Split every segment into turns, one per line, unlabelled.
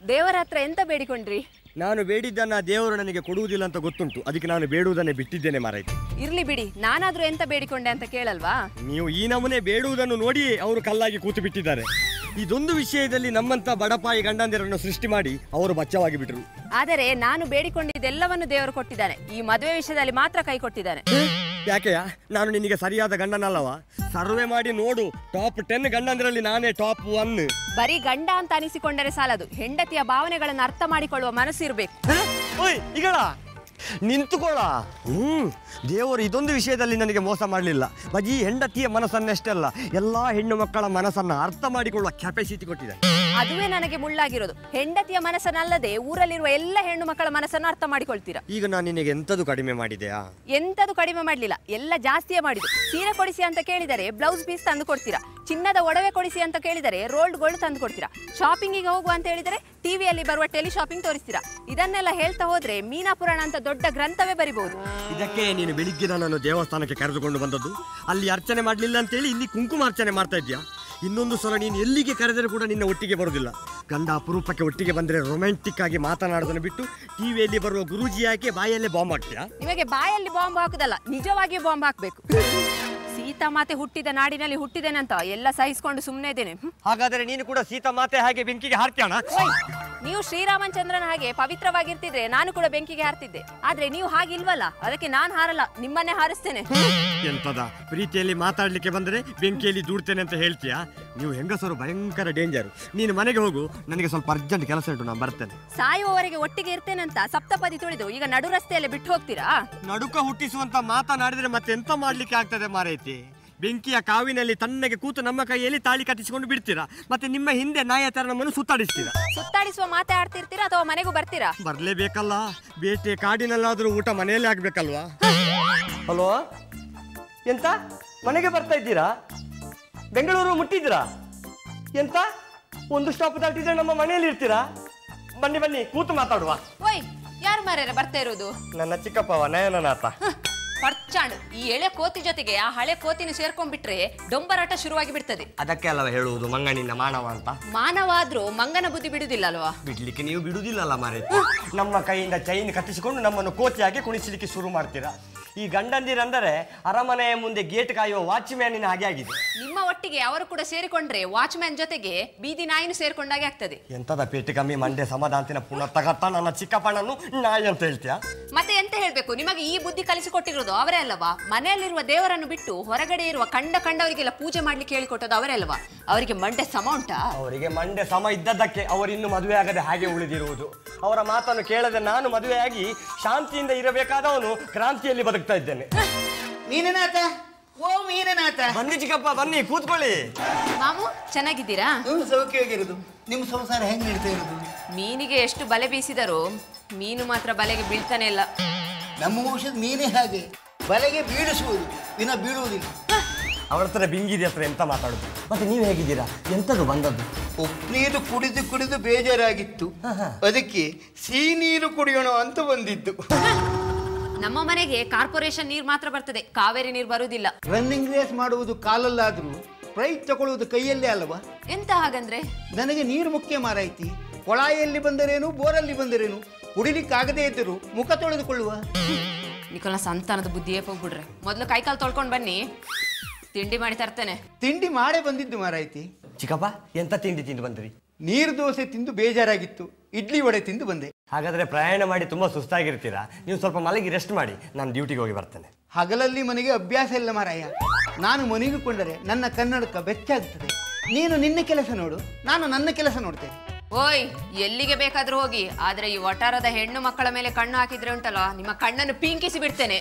ದೇವರ ಹತ್ರ ಎಂತ ಬೇಡಿಕೊಂಡ್ರಿ
ನಾನು ಬೇಡಿದ್ದನ್ನ ದೇವರು ನನಗೆ ಕೊಡುವುದಿಲ್ಲ ಅಂತ ಗೊತ್ತುಂಟು ಅದಕ್ಕೆ ನಾನು ಬೇಡುವುದನ್ನೇ ಬಿಟ್ಟಿದ್ದೇನೆ ಮಾರಾಯ್ತು
ಇರ್ಲಿ ಬಿಡಿ ನಾನಾದ್ರೂ ಎಂತ ಬೇಡಿಕೊಂಡೆ ಅಂತ ಕೇಳಲ್ವಾ
ನೀವು ಈ ನಮೂನೆ ಬೇಡುವುದನ್ನು ನೋಡಿ ಅವರು ಕಲ್ಲಾಗಿ ಕೂತು ಬಿಟ್ಟಿದ್ದಾರೆ ಇದೊಂದು ವಿಷಯದಲ್ಲಿ ನಮ್ಮಂತ ಬಡಪಾಯಿ ಗಂಡಂದಿರನ್ನು ಸೃಷ್ಟಿ ಮಾಡಿ ಅವರು ಬಚ್ಚವಾಗಿ ಬಿಟ್ರು
ಆದರೆ ನಾನು ಬೇಡಿಕೊಂಡಿದ್ದೆಲ್ಲವನ್ನು ದೇವರು ಕೊಟ್ಟಿದ್ದಾನೆ ಈ ಮದುವೆ ವಿಷಯದಲ್ಲಿ ಮಾತ್ರ ಕೈ ಕೊಟ್ಟಿದ್ದಾನೆ
ಯಾಕೆಯ ನಾನು ನಿನಗೆ ಸರಿಯಾದ ಗಂಡನಲ್ಲವ ಸರ್ವೆ ಮಾಡಿ ನೋಡು ಟಾಪ್ ಟೆನ್ ಗಂಡಂದಿರಲ್ಲಿ ನಾನೇ ಟಾಪ್ ಒನ್
ಬರೀ ಗಂಡ ಅಂತ ಅನಿಸಿಕೊಂಡರೆ ಸಾಲದು ಹೆಂಡತಿಯ ಭಾವನೆಗಳನ್ನು ಅರ್ಥ ಮಾಡಿಕೊಳ್ಳುವ ಮನಸ್ಸು ಇರಬೇಕು
ಓಯ್ ಈಗಳ ನಿಂತುಕೊಳ್ಳ ಹ್ಮ್ ದೇವರು ಇದೊಂದು ವಿಷಯದಲ್ಲಿ ನನಗೆ ಮೋಸ ಮಾಡಲಿಲ್ಲ ಬಜಿ ಹೆಂಡತಿಯ ಮನಸ್ಸನ್ನಷ್ಟೇ ಅಲ್ಲ ಎಲ್ಲಾ ಹೆಣ್ಣು ಮಕ್ಕಳ ಮನಸ್ಸನ್ನ ಅರ್ಥ ಮಾಡಿಕೊಳ್ಳುವ ಕೆಪಾಸಿಟಿ ಕೊಟ್ಟಿದ್ದಾರೆ
ಅದುವೇ ನನಗೆ ಮುಳ್ಳಾಗಿರೋದು ಹೆಂಡತಿಯ ಮನಸ್ಸನ್ನಲ್ಲದೆ ಊರಲ್ಲಿರುವ ಎಲ್ಲ ಹೆಣ್ಣು ಮಕ್ಕಳ ಮನಸ್ಸನ್ನು ಅರ್ಥ ಮಾಡಿಕೊಳ್ತೀರಾ
ಈಗ ನಾನು ನಿನಗೆ ಎಂತದು ಕಡಿಮೆ ಮಾಡಿದೆಯಾ
ಎಂತದು ಕಡಿಮೆ ಮಾಡ್ಲಿಲ್ಲ ಎಲ್ಲ ಜಾಸ್ತಿಯೇ ಮಾಡಿದ್ದು ಸೀರೆ ಕೊಡಿಸಿ ಅಂತ ಕೇಳಿದರೆ ಬ್ಲೌಸ್ ಪೀಸ್ ತಂದು ಕೊಡ್ತೀರಾ ಚಿನ್ನದ ಒಡವೆ ಕೊಡಿಸಿ ಅಂತ ಕೇಳಿದರೆ ರೋಲ್ಡ್ ಗೋಲ್ಡ್ ತಂದು ಕೊಡ್ತೀರಾ ಶಾಪಿಂಗಿಗೆ ಹೋಗುವ ಅಂತ ಹೇಳಿದರೆ ಟಿವಿಯಲ್ಲಿ ಬರುವ ಟೆಲಿ ಶಾಪಿಂಗ್ ತೋರಿಸ್ತೀರಾ ಇದನ್ನೆಲ್ಲ ಹೇಳ್ತಾ ಹೋದ್ರೆ ಮೀನಾ ಪುರಾಣ ಅಂತ ದೊಡ್ಡ ಗ್ರಂಥವೇ ಬರಿಬಹುದು
ಇದಕ್ಕೆ ನೀನು ಬೆಳಿಗ್ಗೆ ನನ್ನನ್ನು ದೇವಸ್ಥಾನಕ್ಕೆ ಕರೆದುಕೊಂಡು ಬಂದದ್ದು ಅಲ್ಲಿ ಅರ್ಚನೆ ಮಾಡಲಿಲ್ಲ ಅಂತೇಳಿ ಇಲ್ಲಿ ಕುಂಕುಮ ಅರ್ಚನೆ ಮಾಡ್ತಾ ಇದ್ಯಾ ಇನ್ನೊಂದು ಸಲ ನೀನು ಎಲ್ಲಿಗೆ ಕರೆದರೆ ಕೂಡ ನಿನ್ನ ಒಟ್ಟಿಗೆ ಬರುವುದಿಲ್ಲ ಗಂಡ ಅಪರೂಪಕ್ಕೆ ಒಟ್ಟಿಗೆ ಬಂದರೆ ರೊಮ್ಯಾಂಟಿಕ್ ಆಗಿ ಮಾತನಾಡೋದನ್ನು ಬಿಟ್ಟು ಟಿವಿಯಲ್ಲಿ ಬರುವ ಗುರೂಜಿ ಯಾಕೆ ಬಾಯಲ್ಲೇ ಬಾಂಬ್ ಹಾಕ್ತೀಯಾ
ನಿಮಗೆ ಬಾಯಲ್ಲಿ ಬಾಂಬ್ ಹಾಕುದಲ್ಲ ನಿಜವಾಗಿಯೂ ಬಾಂಬ್ ಹಾಕಬೇಕು ಸೀತಾ ಮಾತೆ ಹುಟ್ಟಿದ ನಾಡಿನಲ್ಲಿ ಹುಟ್ಟಿದ್ದೇನಂತ ಎಲ್ಲ ಸಹಿಸ್ಕೊಂಡು ಸುಮ್ಮನೆ ಇದ್ದೇನೆ ಹ್ಮ್.
ಹಾಗಾದರೆ ನೀನು ಕೂಡ ಸೀತಾ ಮಾತೆ ಹಾಗೆ ಬೆಂಕಿಗೆ ಹಾರ್ತ್ಯಾಣ
ಓಯ್, ನೀವು ಶ್ರೀರಾಮಚಂದ್ರನ ಹಾಗೆ ಪವಿತ್ರವಾಗಿರ್ತಿದ್ರೆ ನಾನು ಕೂಡ ಬೆಂಕಿಗೆ ಹಾರ್ತಿದ್ದೆ ಆದ್ರೆ ನೀವು ಹಾಗಿಲ್ವಲ್ಲ ಅದಕ್ಕೆ ನಾನು ಹಾರಲ್ಲ ನಿಮ್ಮನ್ನೇ ಹಾರಿಸ್ತೇನೆ
ಎಂತದ ಪ್ರೀತಿಯಲ್ಲಿ ಮಾತಾಡ್ಲಿಕ್ಕೆ ಬಂದರೆ ಬೆಂಕಿಯಲ್ಲಿ ದೂಡ್ತೇನೆ ಅಂತ ಹೇಳ್ತೀಯಾ ನೀವು ಹೆಂಗಸರು ಭಯಂಕರ ಡೇಂಜರ್ ನೀನು ಮನೆಗೆ ಹೋಗು ನನಗೆ ಸ್ವಲ್ಪ ಅರ್ಜೆಂಟ್ ಕೆಲಸ ಉಂಟು ನಾನು ಬರ್ತೇನೆ
ಸಾಯುವವರೆಗೆ ಒಟ್ಟಿಗೆ ಇರ್ತೇನಂತ ಸಪ್ತಪದಿ ತುಳಿದು ಈಗ ನಡು ರಸ್ತೆಯಲ್ಲಿ ಬಿಟ್ಟು ಹೋಗ್ತೀರಾ
ನಡುಕ ಹುಟ್ಟಿಸುವಂತ ಮಾತನಾಡಿದ್ರೆ ಮತ್ತೆ ಎಂತ ಮಾಡ್ಲಿಕ್ಕೆ ಆಗ್ತದೆ ಮಾರೈತಿ ಬೆಂಕಿಯ ಕಾವಿನಲ್ಲಿ ತಣ್ಣಗೆ ಕೂತು ನಮ್ಮ ಕೈಯಲ್ಲಿ ತಾಳಿ ಕಟ್ಟಿಸಿಕೊಂಡು ಬಿಡ್ತೀರಾ ಮತ್ತೆ ನಿಮ್ಮ ಹಿಂದೆ ನಾಯ ತರ ನಮ್ಮನ್ನು ಸುತ್ತಾಡಿಸ್ತೀರಾ
ಸುತ್ತಾಡಿಸುವ ಮಾತೆ ಆಡ್ತಿರ್ತೀರಾ ಅಥವಾ ಮನೆಗೂ ಬರ್ತೀರಾ
ಬರ್ಲೇಬೇಕಲ್ಲ ಬೇಟೆ ಕಾಡಿನಲ್ಲಾದ್ರೂ ಊಟ ಮನೆಯಲ್ಲೇ ಆಗ್ಬೇಕಲ್ವಾ ಹಲೋ ಎಂತ ಮನೆಗೆ ಬರ್ತಾ ಇದ್ದೀರಾ ಬೆಂಗಳೂರು ಮುಟ್ಟಿದ್ದೀರಾ ಎಂತ ಒಂದು ಸ್ಟಾಪ್ ದಾಟಿದ್ರೆ ನಮ್ಮ ಮನೆಯಲ್ಲಿ ಇರ್ತೀರಾ ಬನ್ನಿ ಬನ್ನಿ ಕೂತು ಮಾತಾಡುವ
ಓಯ್ ಯಾರು ಮಾರ್ಯಾರ ಬರ್ತಾ ಇರೋದು
ನನ್ನ ಚಿಕ್ಕಪ್ಪವ ನಯನನಾಥ
ಪರ್ಚಾಂಡ್ ಈ ಎಳೆ ಕೋತಿ ಜೊತೆಗೆ ಆ ಹಳೆ ಕೋತಿನ ಸೇರ್ಕೊಂಡ್ಬಿಟ್ರೆ ಡೊಂಬರಾಟ ಶುರುವಾಗಿ ಬಿಡ್ತದೆ
ಅದಕ್ಕೆ ಅಲ್ಲವ ಹೇಳುವುದು ಮಂಗನಿನ ಮಾನವ ಅಂತ
ಮಾನವ ಆದ್ರೂ ಮಂಗನ ಬುದ್ಧಿ ಬಿಡುದಿಲ್ಲ ಅಲ್ವಾ
ಬಿಡ್ಲಿಕ್ಕೆ ನೀವು ಬಿಡುವುದಿಲ್ಲಲ್ಲ ಮಾರೇ ನಮ್ಮ ಕೈಯಿಂದ ಚೈನ್ ಕಟ್ಟಿಸಿಕೊಂಡು ನಮ್ಮನ್ನು ಕೋತಿಯಾಗಿ ಕುಣಿಸಲಿಕ್ಕೆ ಶುರು ಮಾಡ್ತೀರಾ ಈ ಗಂಡಂದಿರಂದರೆ ಅರಮನೆಯ ಮುಂದೆ ಗೇಟ್ ಕಾಯುವ ವಾಚ್ಮ್ಯಾನಿನ ಹಾಗೆ ಆಗಿದೆ
ನಿಮ್ಮ ಒಟ್ಟಿಗೆ ಅವರು ಕೂಡ ಸೇರಿಕೊಂಡ್ರೆ ವಾಚ್ಮ್ಯಾನ್ ಜೊತೆಗೆ ಬೀದಿ ನಾಯಿನೂ ಸೇರ್ಕೊಂಡಾಗೆ ಆಗ್ತದೆ
ಎಂತದ ಪೇಟೆ ಕಮ್ಮಿ ಮಂಡೆ ಸಮಾಧಾನತಿನ ಪುನಃ ತಗತ್ತ ನನ್ನ ಚಿಕ್ಕಪ್ಪನನ್ನು ನಾಯಿ ಅಂತ ಹೇಳ್ತೀಯಾ
ಮತ್ತೆ ಎಂತ ಹೇಳ್ಬೇಕು ನಿಮಗೆ ಈ ಬುದ್ಧಿ ಕಲಿಸಿಕೊಟ್ಟಿರೋದು ಅವರೇ ಅಲ್ಲವಾ ಮನೆಯಲ್ಲಿರುವ ದೇವರನ್ನು ಬಿಟ್ಟು ಹೊರಗಡೆ ಇರುವ ಕಂಡ ಕಂಡವರಿಗೆಲ್ಲ ಪೂಜೆ ಮಾಡ್ಲಿಕ್ಕೆ ಹೇಳಿಕೊಟ್ಟದ್ದು ಅವರೇ ಅಲ್ವಾ ಅವರಿಗೆ ಮಂಡೆ ಸಮ ಉಂಟಾ
ಅವರಿಗೆ ಮಂಡೆ ಸಮ ಇದ್ದದ್ದಕ್ಕೆ ಅವರಿನ್ನು ಮದುವೆ ಆಗದೆ ಹಾಗೆ ಉಳಿದಿರುವುದು ಅವರ ಮಾತನ್ನು ಕೇಳದೆ ನಾನು ಮದುವೆಯಾಗಿ ಶಾಂತಿಯಿಂದ ಇರಬೇಕಾದವನು ಕ್ರಾಂತಿಯಲ್ಲಿ ಬದುಕ್ತಾ ಇದ್ದೇನೆ
ಮೀನನಾಥ ಓ ಮೀನನಾಥ
ಬನ್ನಿ ಚಿಕ್ಕಪ್ಪ ಬನ್ನಿ ಕೂತ್ಕೊಳ್ಳಿ
ಮಾಮು ಚೆನ್ನಾಗಿದ್ದೀರಾ
ನೀವು ಸೌಖ್ಯವಾಗಿರೋದು ನಿಮ್ಮ ಸಂಸಾರ ಹೆಂಗ್ ನಡೀತಾ ಇರೋದು
ಮೀನಿಗೆ ಎಷ್ಟು ಬಲೆ ಬೀಸಿದರೂ ಮೀನು ಮಾತ್ರ ಬಲೆಗೆ ಬೀಳ್ತಾನೆ ಇಲ್ಲ
ನಮ್ಮ ವಂಶದ ಮೀನೇ ಹಾಗೆ ಬಲೆಗೆ ಬೀಳಿಸುವುದು ವಿನ ಬೀಳುವುದಿಲ್ಲ
ಅವಳ ಹತ್ರ ಬಿಂಗಿರಿ ಹತ್ರ ಎಂತ ಮಾತಾಡುದು ಮತ್ತೆ ನೀವು ಹೇಗಿದ್ದೀರಾ ಎಂತದು ಬಂದದ್ದು
ಉಪ್ಪು ಕುಡಿದು ಕುಡಿದು ಬೇಜಾರಾಗಿತ್ತು ಅದಕ್ಕೆ ಸಿಹಿ ನೀರು ಕುಡಿಯೋಣ ಅಂತ ಬಂದಿದ್ದು
ನಮ್ಮ ಮನೆಗೆ ಕಾರ್ಪೊರೇಷನ್ ನೀರು ಮಾತ್ರ ಬರ್ತದೆ ಕಾವೇರಿ ನೀರು ಬರುವುದಿಲ್ಲ
ರನ್ನಿಂಗ್ ರೇಸ್ ಮಾಡುವುದು ಕಾಲಲ್ಲಾದ್ರೂ ಪ್ರೈಸ್ ತಗೊಳ್ಳುವುದು ಕೈಯಲ್ಲೇ ಅಲ್ವಾ
ಎಂತ ಹಾಗಂದ್ರೆ
ನನಗೆ ನೀರು ಮುಖ್ಯ ಮಾರಾಯ್ತಿ ಕೊಳಾಯಲ್ಲಿ ಬಂದರೇನು ಬೋರಲ್ಲಿ ಬಂದರೇನು ಕುಡಿಲಿಕ್ಕಾಗದೇ ಇದ್ದರೂ ಮುಖ ತೊಳೆದುಕೊಳ್ಳುವ
ನಿಕೋಲ ಸಂತಾನದ ಬುದ್ಧಿಯೇ ಹೋಗ್ಬಿಡ್ರೆ ಮೊದಲು ಕೈಕಾಲು ತೊಳ್ಕೊಂಡು ಬನ್ನಿ ತಿಂಡಿ ಮಾಡಿ ತರ್ತೇನೆ
ತಿಂಡಿ ಮಾಡೇ ಬಂದಿದ್ದು ಮಾರಾಯ್ತಿ
ಚಿಕ್ಕಪ್ಪ ಎಂತ ತಿಂಡಿ ತಿಂದು ಬಂದ್ರಿ
ನೀರು ದೋಸೆ ತಿಂದು ಬೇಜಾರಾಗಿತ್ತು ಇಡ್ಲಿ ವಡೆ ತಿಂದು ಬಂದೆ
ಹಾಗಾದ್ರೆ ಪ್ರಯಾಣ ಮಾಡಿ ತುಂಬಾ ಸುಸ್ತಾಗಿರ್ತೀರಾ ನೀವು ಸ್ವಲ್ಪ ಮಲಗಿ ರೆಸ್ಟ್ ಮಾಡಿ ನಾನು ಡ್ಯೂಟಿಗೆ ಹೋಗಿ ಬರ್ತೇನೆ
ಹಗಲಲ್ಲಿ ಮನೆಗೆ ಅಭ್ಯಾಸ ಇಲ್ಲ ಮಾರಾಯ ನಾನು ಮನೆಗಿಕೊಂಡರೆ ನನ್ನ ಕನ್ನಡಕ ಬೆಚ್ಚಾಗ್ತದೆ ನೀನು ನಿನ್ನ ಕೆಲಸ ನೋಡು ನಾನು ನನ್ನ ಕೆಲಸ ನೋಡ್ತೇನೆ
ಓಯ್ ಎಲ್ಲಿಗೆ ಬೇಕಾದ್ರೂ ಹೋಗಿ ಆದ್ರೆ ಈ ಒಟಾರದ ಹೆಣ್ಣು ಮಕ್ಕಳ ಮೇಲೆ ಕಣ್ಣು ಹಾಕಿದ್ರೆ ಉಂಟಲ್ಲ ನಿಮ್ಮ ಕಣ್ಣನ್ನು ಪಿಂಕಿಸಿ ಬಿಡ್ತೇನೆ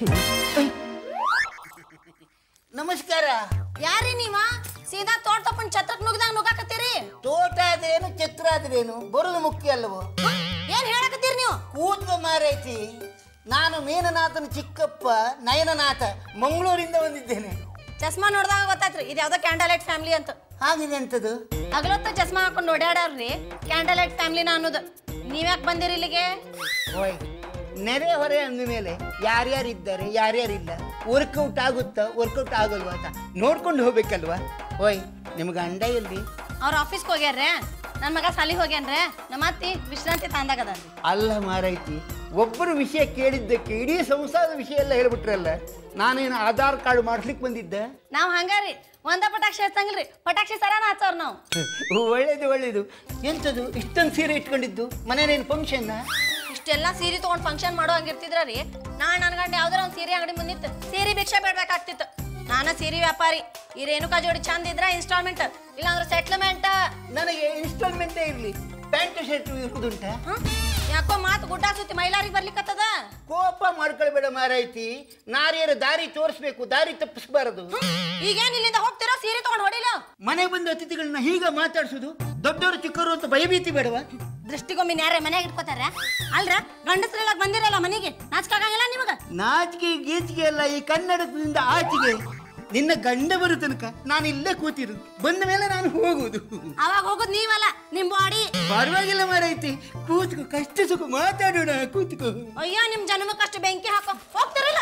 ನಮಸ್ಕಾರ
ಯಾರಿ ನೀವ ಸೀದಾ ತೋಟ ತಪ್ಪನ್ ಛತ್ರಕ್ ನುಗ್ದಾಗ ನುಗ್ಗಾಕತ್ತೀರಿ
ತೋಟ ಆದ್ರೇನು ಛತ್ರ ಆದ್ರೇನು ಬರುದು ಮುಖ್ಯ ಅಲ್ಲವೋ
ಏನ್ ಹೇಳಕತ್ತೀರಿ ನೀವು
ಕೂತ್ಕೊ ಮಾರೈತಿ ನಾನು ಮೀನನಾಥನ ಚಿಕ್ಕಪ್ಪ ನಯನನಾಥ ಮಂಗಳೂರಿಂದ ಬಂದಿದ್ದೇನೆ
ಚಸ್ಮಾ ನೋಡ್ದಾಗ ಗೊತ್ತಾಯ್ತ್ರಿ ಇದು ಯಾವ್ದೋ ಕ್ಯಾಂಡಲ್ ಲೈಟ್ ಫ್ಯಾಮಿಲಿ ಅಂತ
ಹಾಗಿದೆ ಅಂತದು
ಹಗಲೊತ್ತ ಚಸ್ಮಾ ಹಾಕೊಂಡು ಓಡಾಡವ್ರಿ ಕ್ಯಾಂಡಲ್ ಲೈಟ್ ಫ್ಯಾಮಿಲಿನ ಅನ್ನೋದು ನೀವ್ಯಾಕ್ ಬಂದಿರಿ ಇಲ್ಲಿಗೆ
ಓಯ್ ನೆರೆ ಹೊರೆ ಅಂದ ಮೇಲೆ ಯಾರ್ಯಾರು ಇದ್ದಾರೆ ಯಾರ್ಯಾರಿಲ್ಲ ವರ್ಕೌಟ್ ಆಗುತ್ತಾ ವರ್ಕೌಟ್ ಆಗಲ್ವಾ ಅಂತ ನೋಡ್ಕೊಂಡು ಹೋಗ್ಬೇಕಲ್ವಾ ಓಯ್ ನಿಮ್ಗೆ ಅಂಡ ಎಲ್ಲಿ
ಅವ್ರ ಆಫೀಸ್ಗೆ ಹೋಗ್ಯಾರ್ರೆ ನನ್ ಮಗ ಸಾಲಿ ಹೋಗ್ಯಾನ್ರೆ ನಮ್ಮ ಅತ್ತಿ ವಿಶ್ರಾಂತಿ ತಾಂದಾಗದ
ಅಲ್ಲ ಮಾರೈತಿ ಒಬ್ಬರು ವಿಷಯ ಕೇಳಿದ್ದಕ್ಕೆ ಇಡೀ ಸಂಸಾರದ ವಿಷಯ ಎಲ್ಲ ಹೇಳ್ಬಿಟ್ರಲ್ಲ ನಾನೇನು ಆಧಾರ್ ಕಾರ್ಡ್ ಮಾಡ್ಲಿಕ್ಕೆ ಬಂದಿದ್ದೆ
ನಾವ್ ಹಂಗಾರಿ ಒಂದ ಪಟಾಕ್ಷಿ ಹಚ್ಚಂಗಿಲ್ರಿ ಪಟಾಕ್ಷಿ ಸರಾನ ಹಚ್ಚೋರ್ ನಾವು
ಒಳ್ಳೇದು ಒಳ್ಳೇದು ಎಂಥದ್ದು ಇಷ್ಟೊಂದು ಸೀರೆ ಇಟ್ಕೊಂಡಿದ್ದು ಮನೇನೇನು ಫಂಕ್ಷನ್
ಇಷ್ಟೆಲ್ಲ ಸೀರೆ ತಗೊಂಡ್ ಫಂಕ್ಷನ್ ಮಾಡೋ ಹಂಗಿರ್ತಿದ್ರ ರೀ ನಾನ್ ನನ್ ಗಂಡ ಯಾವ್ದಾರ ಒಂದ್ ಸೀರೆ ಅಂಗಡಿ ಮುಂದಿತ್ತು ಸೀರೆ ಭಿಕ್ಷೆ ಬೇಡ್ಬೇಕಾಗ್ತಿತ್ತು ನಾನ ಸೀರೆ ವ್ಯಾಪಾರಿ ಈ ರೇಣುಕಾ ಜೋಡಿ ಚಂದ ಇದ್ರ ಇನ್ಸ್ಟಾಲ್ಮೆಂಟ್ ಇಲ್ಲಾಂದ್ರೆ ಸೆಟ್ಲ್ಮೆಂಟ್
ನನಗೆ ಇನ್ಸ್ಟಾಲ್ಮೆಂಟೇ ಇರಲಿ ಪ್ಯಾಂಟ್ ಶರ್ಟ್ ಇರುವುದುಂಟ
ಯಾಕೋ ಮಾತು ಗುಡ್ಡ ಸುತ್ತಿ ಮೈಲಾರಿಗೆ ಬರ್ಲಿಕ್ಕತ್ತದ
ಕೋಪ ಮಾಡ್ಕೊಳ್ಬೇಡ ಮಾರೈತಿ ನಾರಿಯರ ದಾರಿ ತೋರಿಸ್ಬೇಕು ದಾರಿ ತಪ್ಪಿಸ್ಬಾರದು
ಈಗೇನ್ ಇಲ್ಲಿಂದ ಹೋಗ್ತಿರೋ ಸೀರೆ ತಗೊಂಡ್ ಹೊಡಿಲ
ಮನೆಗೆ ಬಂದ ಅತಿಥಿಗಳನ್ನ ಹೀಗ ಮಾತಾಡ್ಸೋದು ದೊಡ್ಡವರು ಚಿಕ್ಕವರು ಅಂತ ಭಯಭೀತಿ ಬೇಡವಾ
ದೃಷ್ಟಿಗೊಮ್ಮೆ ಯಾರೇ ಮನ್ಯಾಗ ಇಟ್ಕೋತಾರ ಅಲ್ರ ಗಂಡಸ್ರೆಲ್ಲ ಬಂದಿರಲ್ಲ ಮನೆಗೆ ನಾಚ್ಕಾಗಂಗಿಲ್ಲ ನಿಮಗ
ನಾಚಿಕೆ ಗೀಚಿಗೆ ಎಲ್ಲ ಈ ಕನ್ನಡದಿಂದ ಆಚೆಗೆ ನಿನ್ನ ಗಂಡ ಬರೋ ತನಕ ನಾನು ಇಲ್ಲೇ ಕೂತಿರು ಬಂದ ಮೇಲೆ ನಾನು ಹೋಗುವುದು
ಅವಾಗ ಹೋಗುದ್ ನೀವಲ್ಲ ನಿಮ್ ಬಾಡಿ
ಪರವಾಗಿಲ್ಲ ಮಾರೈತಿ ಕೂತ್ಕೋ ಕಷ್ಟ ಸುಖ ಮಾತಾಡೋಣ ಕೂತ್ಕೋ
ಅಯ್ಯೋ ನಿಮ್ ಜನ್ಮಕ್ಕಷ್ಟು ಬೆಂಕಿ ಹಾಕೋ ಹೋಗ್ತಾರಲ್ಲ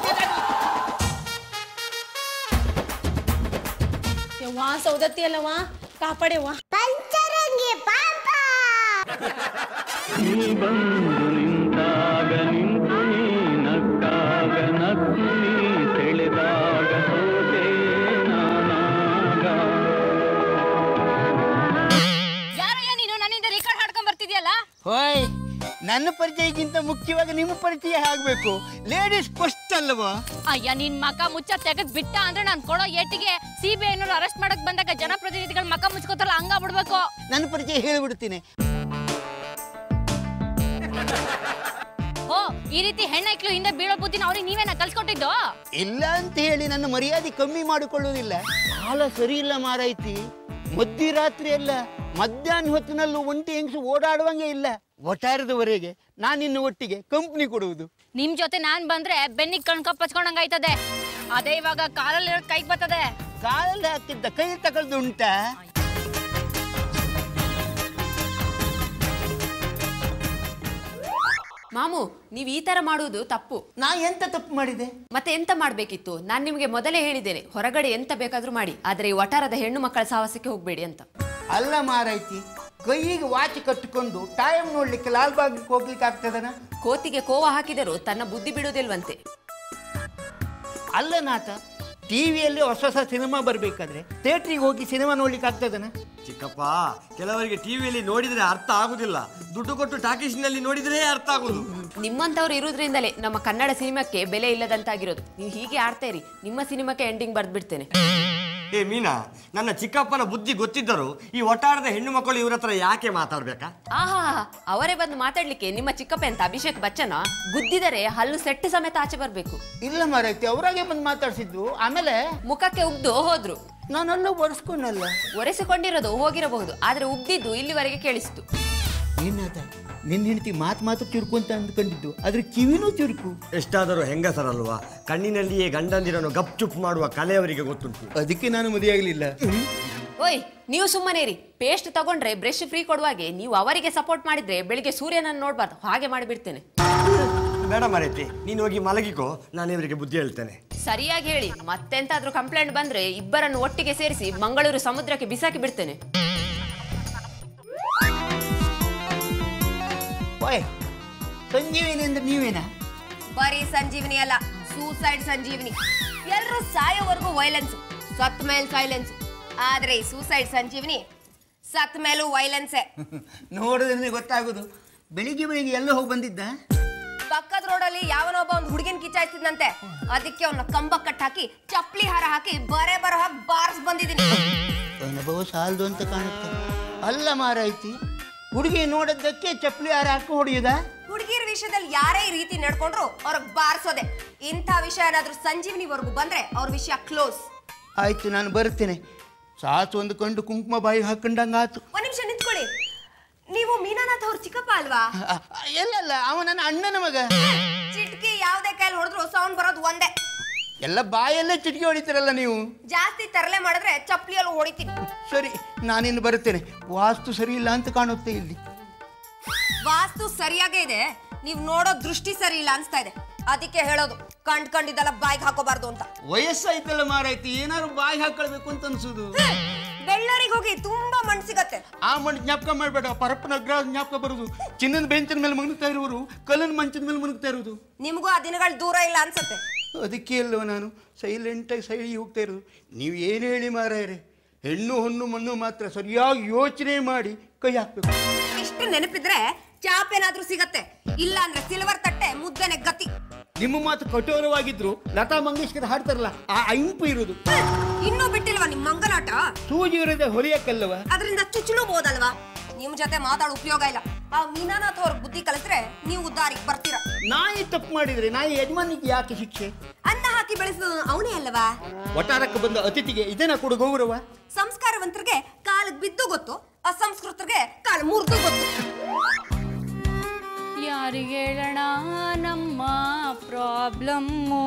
ಯವ್ವಾ ಸೌದತ್ತಿ ಅಲ್ಲವಾ ಕಾಪಾಡೆವ್ವ
ಪಂಚರಂಗಿ ಪಾಪ
ನೀ ಬಂದು ನಿಂತಾಗ ನಿಂತು ನೀ ನಕ್ಕಾಗ ನಕ್ಕು ನೀ ಸೆಳೆದಾಗ ಸೋತೆ ನಾನಾಗ
ಯಾರಯ್ಯ ನೀನು ನನ್ನಿಂದ ರೆಕಾರ್ಡ್ ಹಾಡ್ಕೊಂಡ್ ಬರ್ತಿದ್ಯಲ್ಲ
ಹೋಯ್ ನನ್ನ ಪರಿಚಯಕ್ಕಿಂತ ಮುಖ್ಯವಾಗಿ ನಿಮ್ಮ ಪರಿಚಯ ಆಗ್ಬೇಕು ಲೇಡೀಸ್ ಫಸ್ಟ್ ಅಲ್ವಾ
ಅಯ್ಯ ನಿನ್ ಮಕ ಮುಚ್ಚ ತೆಗೆದ್ ಬಿಟ್ಟ ಅಂದ್ರೆ ನಾನ್ ಕೊಡೋ ಏಟಿಗೆ ಸಿಬಿಐ ಅರೆಸ್ಟ್ ಮಾಡಕ್ ಬಂದಾಗ ಜನಪ್ರತಿನಿಧಿಗಳ ಮಕ ಮುಚ್ಕೋತಾರಲ್ಲ ಹಂಗ ಬಿಡ್ಬೇಕು
ನನ್ನ ಪರಿಚಯ ಹೇಳಿಬಿಡ್ತೀನಿ
ಓ ಈ ರೀತಿ ಹೆಣ್ಣೈಕ್ಳು ಹಿಂದೆ ಬೀಳೋ ಬುದ್ಧಿನ ಅವ್ರಿಗೆ ನೀವೇನ ಕಲ್ಸ್ಕೊಟ್ಟಿದ್ದು
ಇಲ್ಲ ಅಂತ ಹೇಳಿ ನನ್ನ ಮರ್ಯಾದೆ ಕಮ್ಮಿ ಮಾಡಿಕೊಳ್ಳುವುದಿಲ್ಲ ಕಾಲ ಸರಿ ಇಲ್ಲ ಮಾರೈತಿ ಮಧ್ಯರಾತ್ರಿ ಅಲ್ಲ ಮಧ್ಯಾಹ್ನ ಹೊತ್ತಿನಲ್ಲೂ ಒಂಟಿ ಹೆಂಗಸು ಓಡಾಡುವಂಗೆ ಇಲ್ಲ ಒಟ್ಟಾರದವರೆಗೆ ನಾನು ಇನ್ನು ಒಟ್ಟಿಗೆ ಕಂಪ್ನಿ ಕೊಡುವುದು
ನಿಮ್ ಜೊತೆ ನಾನ್ ಬಂದ್ರೆ ಬೆನ್ನಿಗ್ ಕಣ್ಕಪ್ ಹಚ್ಕೊಂಡಂಗ್ ಆಯ್ತದೆ ಅದೇ ಇವಾಗ ಕಾಲಲ್ಲಿ ಕೈಗ್ ಬರ್ತದೆ
ಕಾಲಲ್ಲಿ ಹಾಕಿದ್ದ ಕೈ ತಗೊಳ್ದು ಉಂಟಾ
ಮಾಮು ನೀವು ಈ ತರ ಮಾಡುವುದು ತಪ್ಪು
ನಾ ಎಂತ ತಪ್ಪು ಮಾಡಿದೆ
ಮತ್ತೆ ಎಂತ ಮಾಡ್ಬೇಕಿತ್ತು ನಾನು ನಿಮಗೆ ಮೊದಲೇ ಹೇಳಿದ್ದೇನೆ ಹೊರಗಡೆ ಎಂತ ಬೇಕಾದ್ರೂ ಮಾಡಿ ಆದ್ರೆ ಈ ವಟಾರದ ಹೆಣ್ಣು ಮಕ್ಕಳ ಸಾಹಸಕ್ಕೆ ಹೋಗ್ಬೇಡಿ ಅಂತ
ಅಲ್ಲ ಮಾರೈತಿ ಕೈಗೆ ವಾಚ್ ಕಟ್ಟಿಕೊಂಡು ಟೈಮ್ ನೋಡ್ಲಿಕ್ಕೆ ಲಾಲ್ಬಾಗ್ ಹೋಗ್ಲಿಕ್ಕೆ ಆಗ್ತದನ
ಕೋತಿಗೆ ಕೋವ ಹಾಕಿದರೂ ತನ್ನ ಬುದ್ಧಿ ಬಿಡುವುದಿಲ್ವಂತೆ
ಅಲ್ಲ ನಾಥ ಟಿವಿಯಲ್ಲಿ ಹೊಸ ಹೊಸ ಸಿನಿಮಾ ಬರಬೇಕಾದ್ರೆ ಥಿಯೇಟ್ರಿಗೆ ಹೋಗಿ ಸಿನಿಮಾ ನೋಡ್ಲಿಕ್ಕೆ ಆಗ್ತದನ
ಚಿಕ್ಕಪ್ಪ ಕೆಲವರಿಗೆ ಟಿವಿಯಲ್ಲಿ ನೋಡಿದ್ರೆ ಅರ್ಥ ಆಗುದಿಲ್ಲ ದುಡ್ಡು ಕೊಟ್ಟು ಟಾಕೀಸ್ನಲ್ಲಿ ನೋಡಿದ್ರೆ ಅರ್ಥ ಆಗುದು
ನಿಮ್ಮಂತವ್ರು ಇರುವುದ್ರಿಂದಲೇ ನಮ್ಮ ಕನ್ನಡ ಸಿನಿಮಾಕ್ಕೆ ಬೆಲೆ ಇಲ್ಲದಂತಾಗಿರೋದು ನೀವು ಹೀಗೆ ಆಡ್ತಾ ಇರಿ ನಿಮ್ಮ ಸಿನಿಮಾಕ್ಕೆ ಎಂಡಿಂಗ್ ಬರ್ದ್ಬಿಡ್ತೇನೆ
ಏ ಮೀನಾ ನನ್ನ ಚಿಕ್ಕಪ್ಪನ ಬುದ್ಧಿ ಗೊತ್ತಿದ್ದರು ಈ ಒಟ್ಟಾರದ ಹೆಣ್ಣು ಮಕ್ಕಳು ಇವ್ರ ಹತ್ರ ಯಾಕೆ ಮಾತಾಡ್ಬೇಕಾ
ಆಹಾ ಅವರೇ ಬಂದು ಮಾತಾಡ್ಲಿಕ್ಕೆ ನಿಮ್ಮ ಚಿಕ್ಕಪ್ಪ ಅಂತ ಅಭಿಷೇಕ್ ಬಚ್ಚನ ಗುದ್ದಿದರೆ ಹಲ್ಲು ಸೆಟ್ಟು ಸಮೇತ ಆಚೆ ಬರ್ಬೇಕು
ಇಲ್ಲ ಮಾರೈತಿ ಅವರಾಗೆ ಬಂದು ಮಾತಾಡ್ಸಿದ್ದು ಆಮೇಲೆ
ಮುಖಕ್ಕೆ ಉಗ್ದು ಹೋದ್ರು
ನಾನೆಲ್ಲ ಒರೆಸ್ಕೊಂಡಲ್ಲ
ಒರೆಸಿಕೊಂಡಿರೋದು ಹೋಗಿರಬಹುದು ಆದ್ರೆ ಉಗ್ದಿದ್ದು ಇಲ್ಲಿವರೆಗೆ ಕೇಳಿಸಿತು
ಏನಾದ ನಿನ್ನ ಹೆಂಡತಿ ಮಾತು ಮಾತು ಚುರುಕು ಅಂತ ಅಂದ್ಕೊಂಡಿದ್ದು ಆದ್ರೆ ಕಿವಿನೂ ಚುರುಕು
ಎಷ್ಟಾದರೂ ಹೆಂಗಸರಲ್ವಾ ಕಣ್ಣಿನಲ್ಲಿಯೇ ಗಂಡಂದಿರನ್ನು ಗಪ್ಚುಪ್ ಮಾಡುವ ಕಲೆ ಅವರಿಗೆ ಗೊತ್ತುಂಟು
ಅದಕ್ಕೆ ನಾನು ಮದುವೆಯಾಗಲಿಲ್ಲ
ಓಯ್ ನೀವು ಸುಮ್ಮನೆ ಇರಿ ಪೇಸ್ಟ್ ತಗೊಂಡ್ರೆ ಬ್ರಷ್ ಫ್ರೀ ಕೊಡುವಾಗೆ ನೀವು ಅವರಿಗೆ ಸಪೋರ್ಟ್ ಮಾಡಿದ್ರೆ ಬೆಳಿಗ್ಗೆ ಸೂರ್ಯನನ್ನು ನೋಡ್ಬಾರ್ದು ಹಾಗೆ ಮಾಡಿಬಿಡ್ತೇನೆ
ಬೇಡ ಮರೈತಿ ನೀನು ಹೋಗಿ ಮಲಗಿಕೋ ನಾನು ಇವರಿಗೆ ಬುದ್ಧಿ ಹೇಳ್ತೇನೆ
ಸರಿಯಾಗಿ ಹೇಳಿ ಮತ್ತೆಂತಾದ್ರೂ ಕಂಪ್ಲೇಂಟ್ ಬಂದ್ರೆ ಇಬ್ಬರನ್ನು ಒಟ್ಟಿಗೆ ಸೇರಿಸಿ ಮಂಗಳೂರು ಸಮುದ್ರಕ್ಕೆ ಬಿಸಾಕಿ ಬಿಡ್ತೇನೆ
ಓಯ್ ಸಂಜೀವಿನಿ ಅಂದ್ರೆ ನೀವೇನಾ
ಬರೀ ಸಂಜೀವಿನಿ ಅಲ್ಲ ಸೂಸೈಡ್ ಸಂಜೀವಿನಿ ಎಲ್ರು ಸಾಯೋವರೆಗೂ ವೈಲೆನ್ಸ್ ಸತ್ ಮೇಲ್ ಸೈಲೆನ್ಸ್ ಆದ್ರೆ ಈ ಸೂಸೈಡ್ ಸಂಜೀವಿನಿ ಸತ್ ಮೇಲೂ ವೈಲೆನ್ಸೇ
ನೋಡಿದ್ರೆ ಗೊತ್ತಾಗೋದು ಬೆಳಿಗ್ಗೆ ಬೆಳಿಗ್ಗೆ ಎಲ್ಲ ಹೋಗಿ ಬಂದಿದ್ದ
ಪಕ್ಕದ ರೋಡಲ್ಲಿ ಯಾವನೊಬ್ಬ ಒಂದು ಹುಡುಗಿನ ಕಿಚಾಯ್ತಿದ್ನಂತೆ ಅದಕ್ಕೆ ಅವನ್ನ ಕಂಬ ಕಟ್ ಹಾಕಿ ಚಪ್ಲಿ ಹಾರ ಹಾಕಿ ಬರೆ ಬರೋ ಹಾಕಿ ಬಾರ್ಸ್ ಬಂದಿದ್ದೀನಿ
ಅನುಭವ ಸಾಲದು ಅಂತ ಕಾಣುತ್ತೆ ಅಲ್ಲ ಮಾರಾಯ್ತಿ ಹುಡುಗಿ ನೋಡಿದ್ದಕ್ಕೆ ಚಪ್ಪಲಿ ಯಾರು ಹಾಕಿ ಹೊಡೆಯುದ
ಹುಡುಗಿರ ವಿಷಯದಲ್ಲಿ ಯಾರೇ ಈ ರೀತಿ ನಡ್ಕೊಂಡ್ರು ಅವ್ರಿಗೆ ಬಾರ್ಸೋದೆ ಇಂಥ ವಿಷಯ ಏನಾದ್ರೂ ಸಂಜೀವಿನಿವರೆಗೂ ಬಂದ್ರೆ ಅವ್ರ ವಿಷಯ ಕ್ಲೋಸ್
ಆಯ್ತು ನಾನು ಬರ್ತೇನೆ ಸಾಸು ಒಂದು ಕಂಡು ಕುಂಕುಮ ಬಾಯಿ ಹಾಕೊಂಡಂಗಾತು
ಒಂದ್ ನಿಮಿಷ ನಿಂತ್ಕೊಳ್ಳಿ ನೀವು ಮೀನಾನಾಥ್ ಅವ್ರ ಚಿಕ್ಕಪ್ಪ ಅಲ್ವಾ
ಅ- ಅ- ಎಲ್ಲಲ್ಲ ಅವ ನನ್ನ ಅಣ್ಣನ ಮಗ
ಚಿಟ್ಕಿ ಯಾವ್ದೇ ಕೈಲಿ ಹೊಡೆದ್ರು ಸೌಂಡ್ ಬರೋದು ಒಂದೇ
ಎಲ್ಲ ಬಾಯಲ್ಲೇ ಚಿಟಿಕೆ ಹೊಡಿತೀರಲ್ಲ ನೀವು
ಜಾಸ್ತಿ ತರಲೆ ಮಾಡಿದ್ರೆ ಚಪ್ಲಿಯಲ್ಲಿ ಹೊಡಿತೀನಿ
ಸರಿ ನಾನಿನ್ನು ಬರುತ್ತೇನೆ ವಾಸ್ತು ಸರಿ ಇಲ್ಲ ಅಂತ ಕಾಣುತ್ತೆ ಇಲ್ಲಿ
ವಾಸ್ತು ಸರಿಯಾಗೇ ಇದೆ ನೀವು ನೋಡೋ ದೃಷ್ಟಿ ಸರಿ ಇಲ್ಲ ಅನ್ಸ್ತಾ ಇದೆ ಅದಕ್ಕೆ ಹೇಳೋದು ಕಂಡ್ ಕಂಡಿದ್ದೆಲ್ಲ ಬಾಯ್ಗೆ ಹಾಕೋಬಾರ್ದು ಅಂತ
ವಯಸ್ಸಾಯ್ತಲ್ಲ ಮಾರಾಯ್ತಿ ಏನಾದ್ರು ಬಾಯಿ ಹಾಕೊಳ್ಬೇಕು ಅಂತ ಅನ್ಸುದು
ಬೆಳ್ಳರಿಗೆ ಹೋಗಿ ತುಂಬಾ ಮಣ್ಣು ಸಿಗತ್ತೆ
ಆ ಮಣ್ಣು ಜ್ಞಾಪಕ ಮಾಡಬೇಡ ಪರಪ್ಪನ ಅಗ್ರ ಜ್ಞಾಪಕ ಬರುದು ಚಿನ್ನದ ಬೆಂಚಿನ ಮೇಲೆ ಮಣಗ್ತಾ ಇರುವರು ಕಲ್ಲಿನ ಮಂಚದ ಮೇಲೆ ಮಣಗ್ತಾ ಇರುವುದು
ನಿಮಗೂ ಆ ದಿನಗಳು ದೂರ ಇಲ್ಲ ಅನ್ಸತ್ತೆ
ಅದಕ್ಕೆ ಅಲ್ವ ನಾನು ಸೈಲೆಂಟಾಗಿ ಸೈಡಿ ಹೋಗ್ತಾ ಇರೋದು ನೀವು ಏನು ಹೇಳಿ ಮಾರಾಯರೆ ಹೆಣ್ಣು ಹೊಣ್ಣು ಮಣ್ಣು ಮಾತ್ರ ಸರಿಯಾಗಿ ಯೋಚನೆ ಮಾಡಿ ಕೈ ಹಾಕ್ಬೇಕು
ಇಷ್ಟು ನೆನಪಿದ್ರೆ ಚಾಪೇನಾದ್ರೂ ಸಿಗತ್ತೆ ಇಲ್ಲ ಅಂದ್ರೆ ಸಿಲ್ವರ್ ತಟ್ಟೆ ಮುದ್ದೆನೆ ಗತಿ
ನಿಮ್ಮ ಮಾತು ಕಠೋರವಾಗಿದ್ರು ಲತಾ ಮಂಗೇಶ್ಕರ್ ಹಾಡ್ತಾರಲ್ಲ ಆ ಐಂಪು ಇರುವುದು
ಇನ್ನೂ ಬಿಟ್ಟಿಲ್ವಾ ನಿಮ್ ಮಂಗಲಾಟ
ಸೂಜಿ ಇರದೆ ಹೊಲಿಯಕ್ಕಲ್ಲವ
ಅದರಿಂದ ಚುಚ್ಚಲೂಬಹುದಲ್ವಾ ನಿಮ್ ಜೊತೆ ಮಾತಾಡೋ ಉಪಯೋಗ ಇಲ್ಲ ಆ ಮೀನಾನಾಥ್ ಅವ್ರ ಬುದ್ಧಿ ಕಲಿತ್ರೆ ನೀವು ದಾರಿಗೆ ಬರ್ತೀರಾ
ನಾಯಿ ತಪ್ಪು ಮಾಡಿದ್ರೆ ನಾಯಿ ಯಜಮಾನಿಗೆ ಯಾಕೆ ಶಿಕ್ಷೆ
ಅನ್ನ ಹಾಕಿ ಬೆಳೆಸಿದ ಅವನೇ ಅಲ್ಲವಾ
ಒಟ್ಟಾರಕ್ಕೆ ಬಂದ ಅತಿಥಿಗೆ ಇದನ್ನ ಕೊಡು ಗೌರವ
ಸಂಸ್ಕಾರವಂತರಿಗೆ ಕಾಲಿಗೆ ಬಿದ್ದು ಗೊತ್ತು ಅಸಂಸ್ಕೃತರಿಗೆ ಕಾಲು ಮುರಿದು ಗೊತ್ತು
ಯಾರಿಗೆ ಹೇಳೋಣ ನಮ್ಮ ಪ್ರಾಬ್ಲಮ್ಮು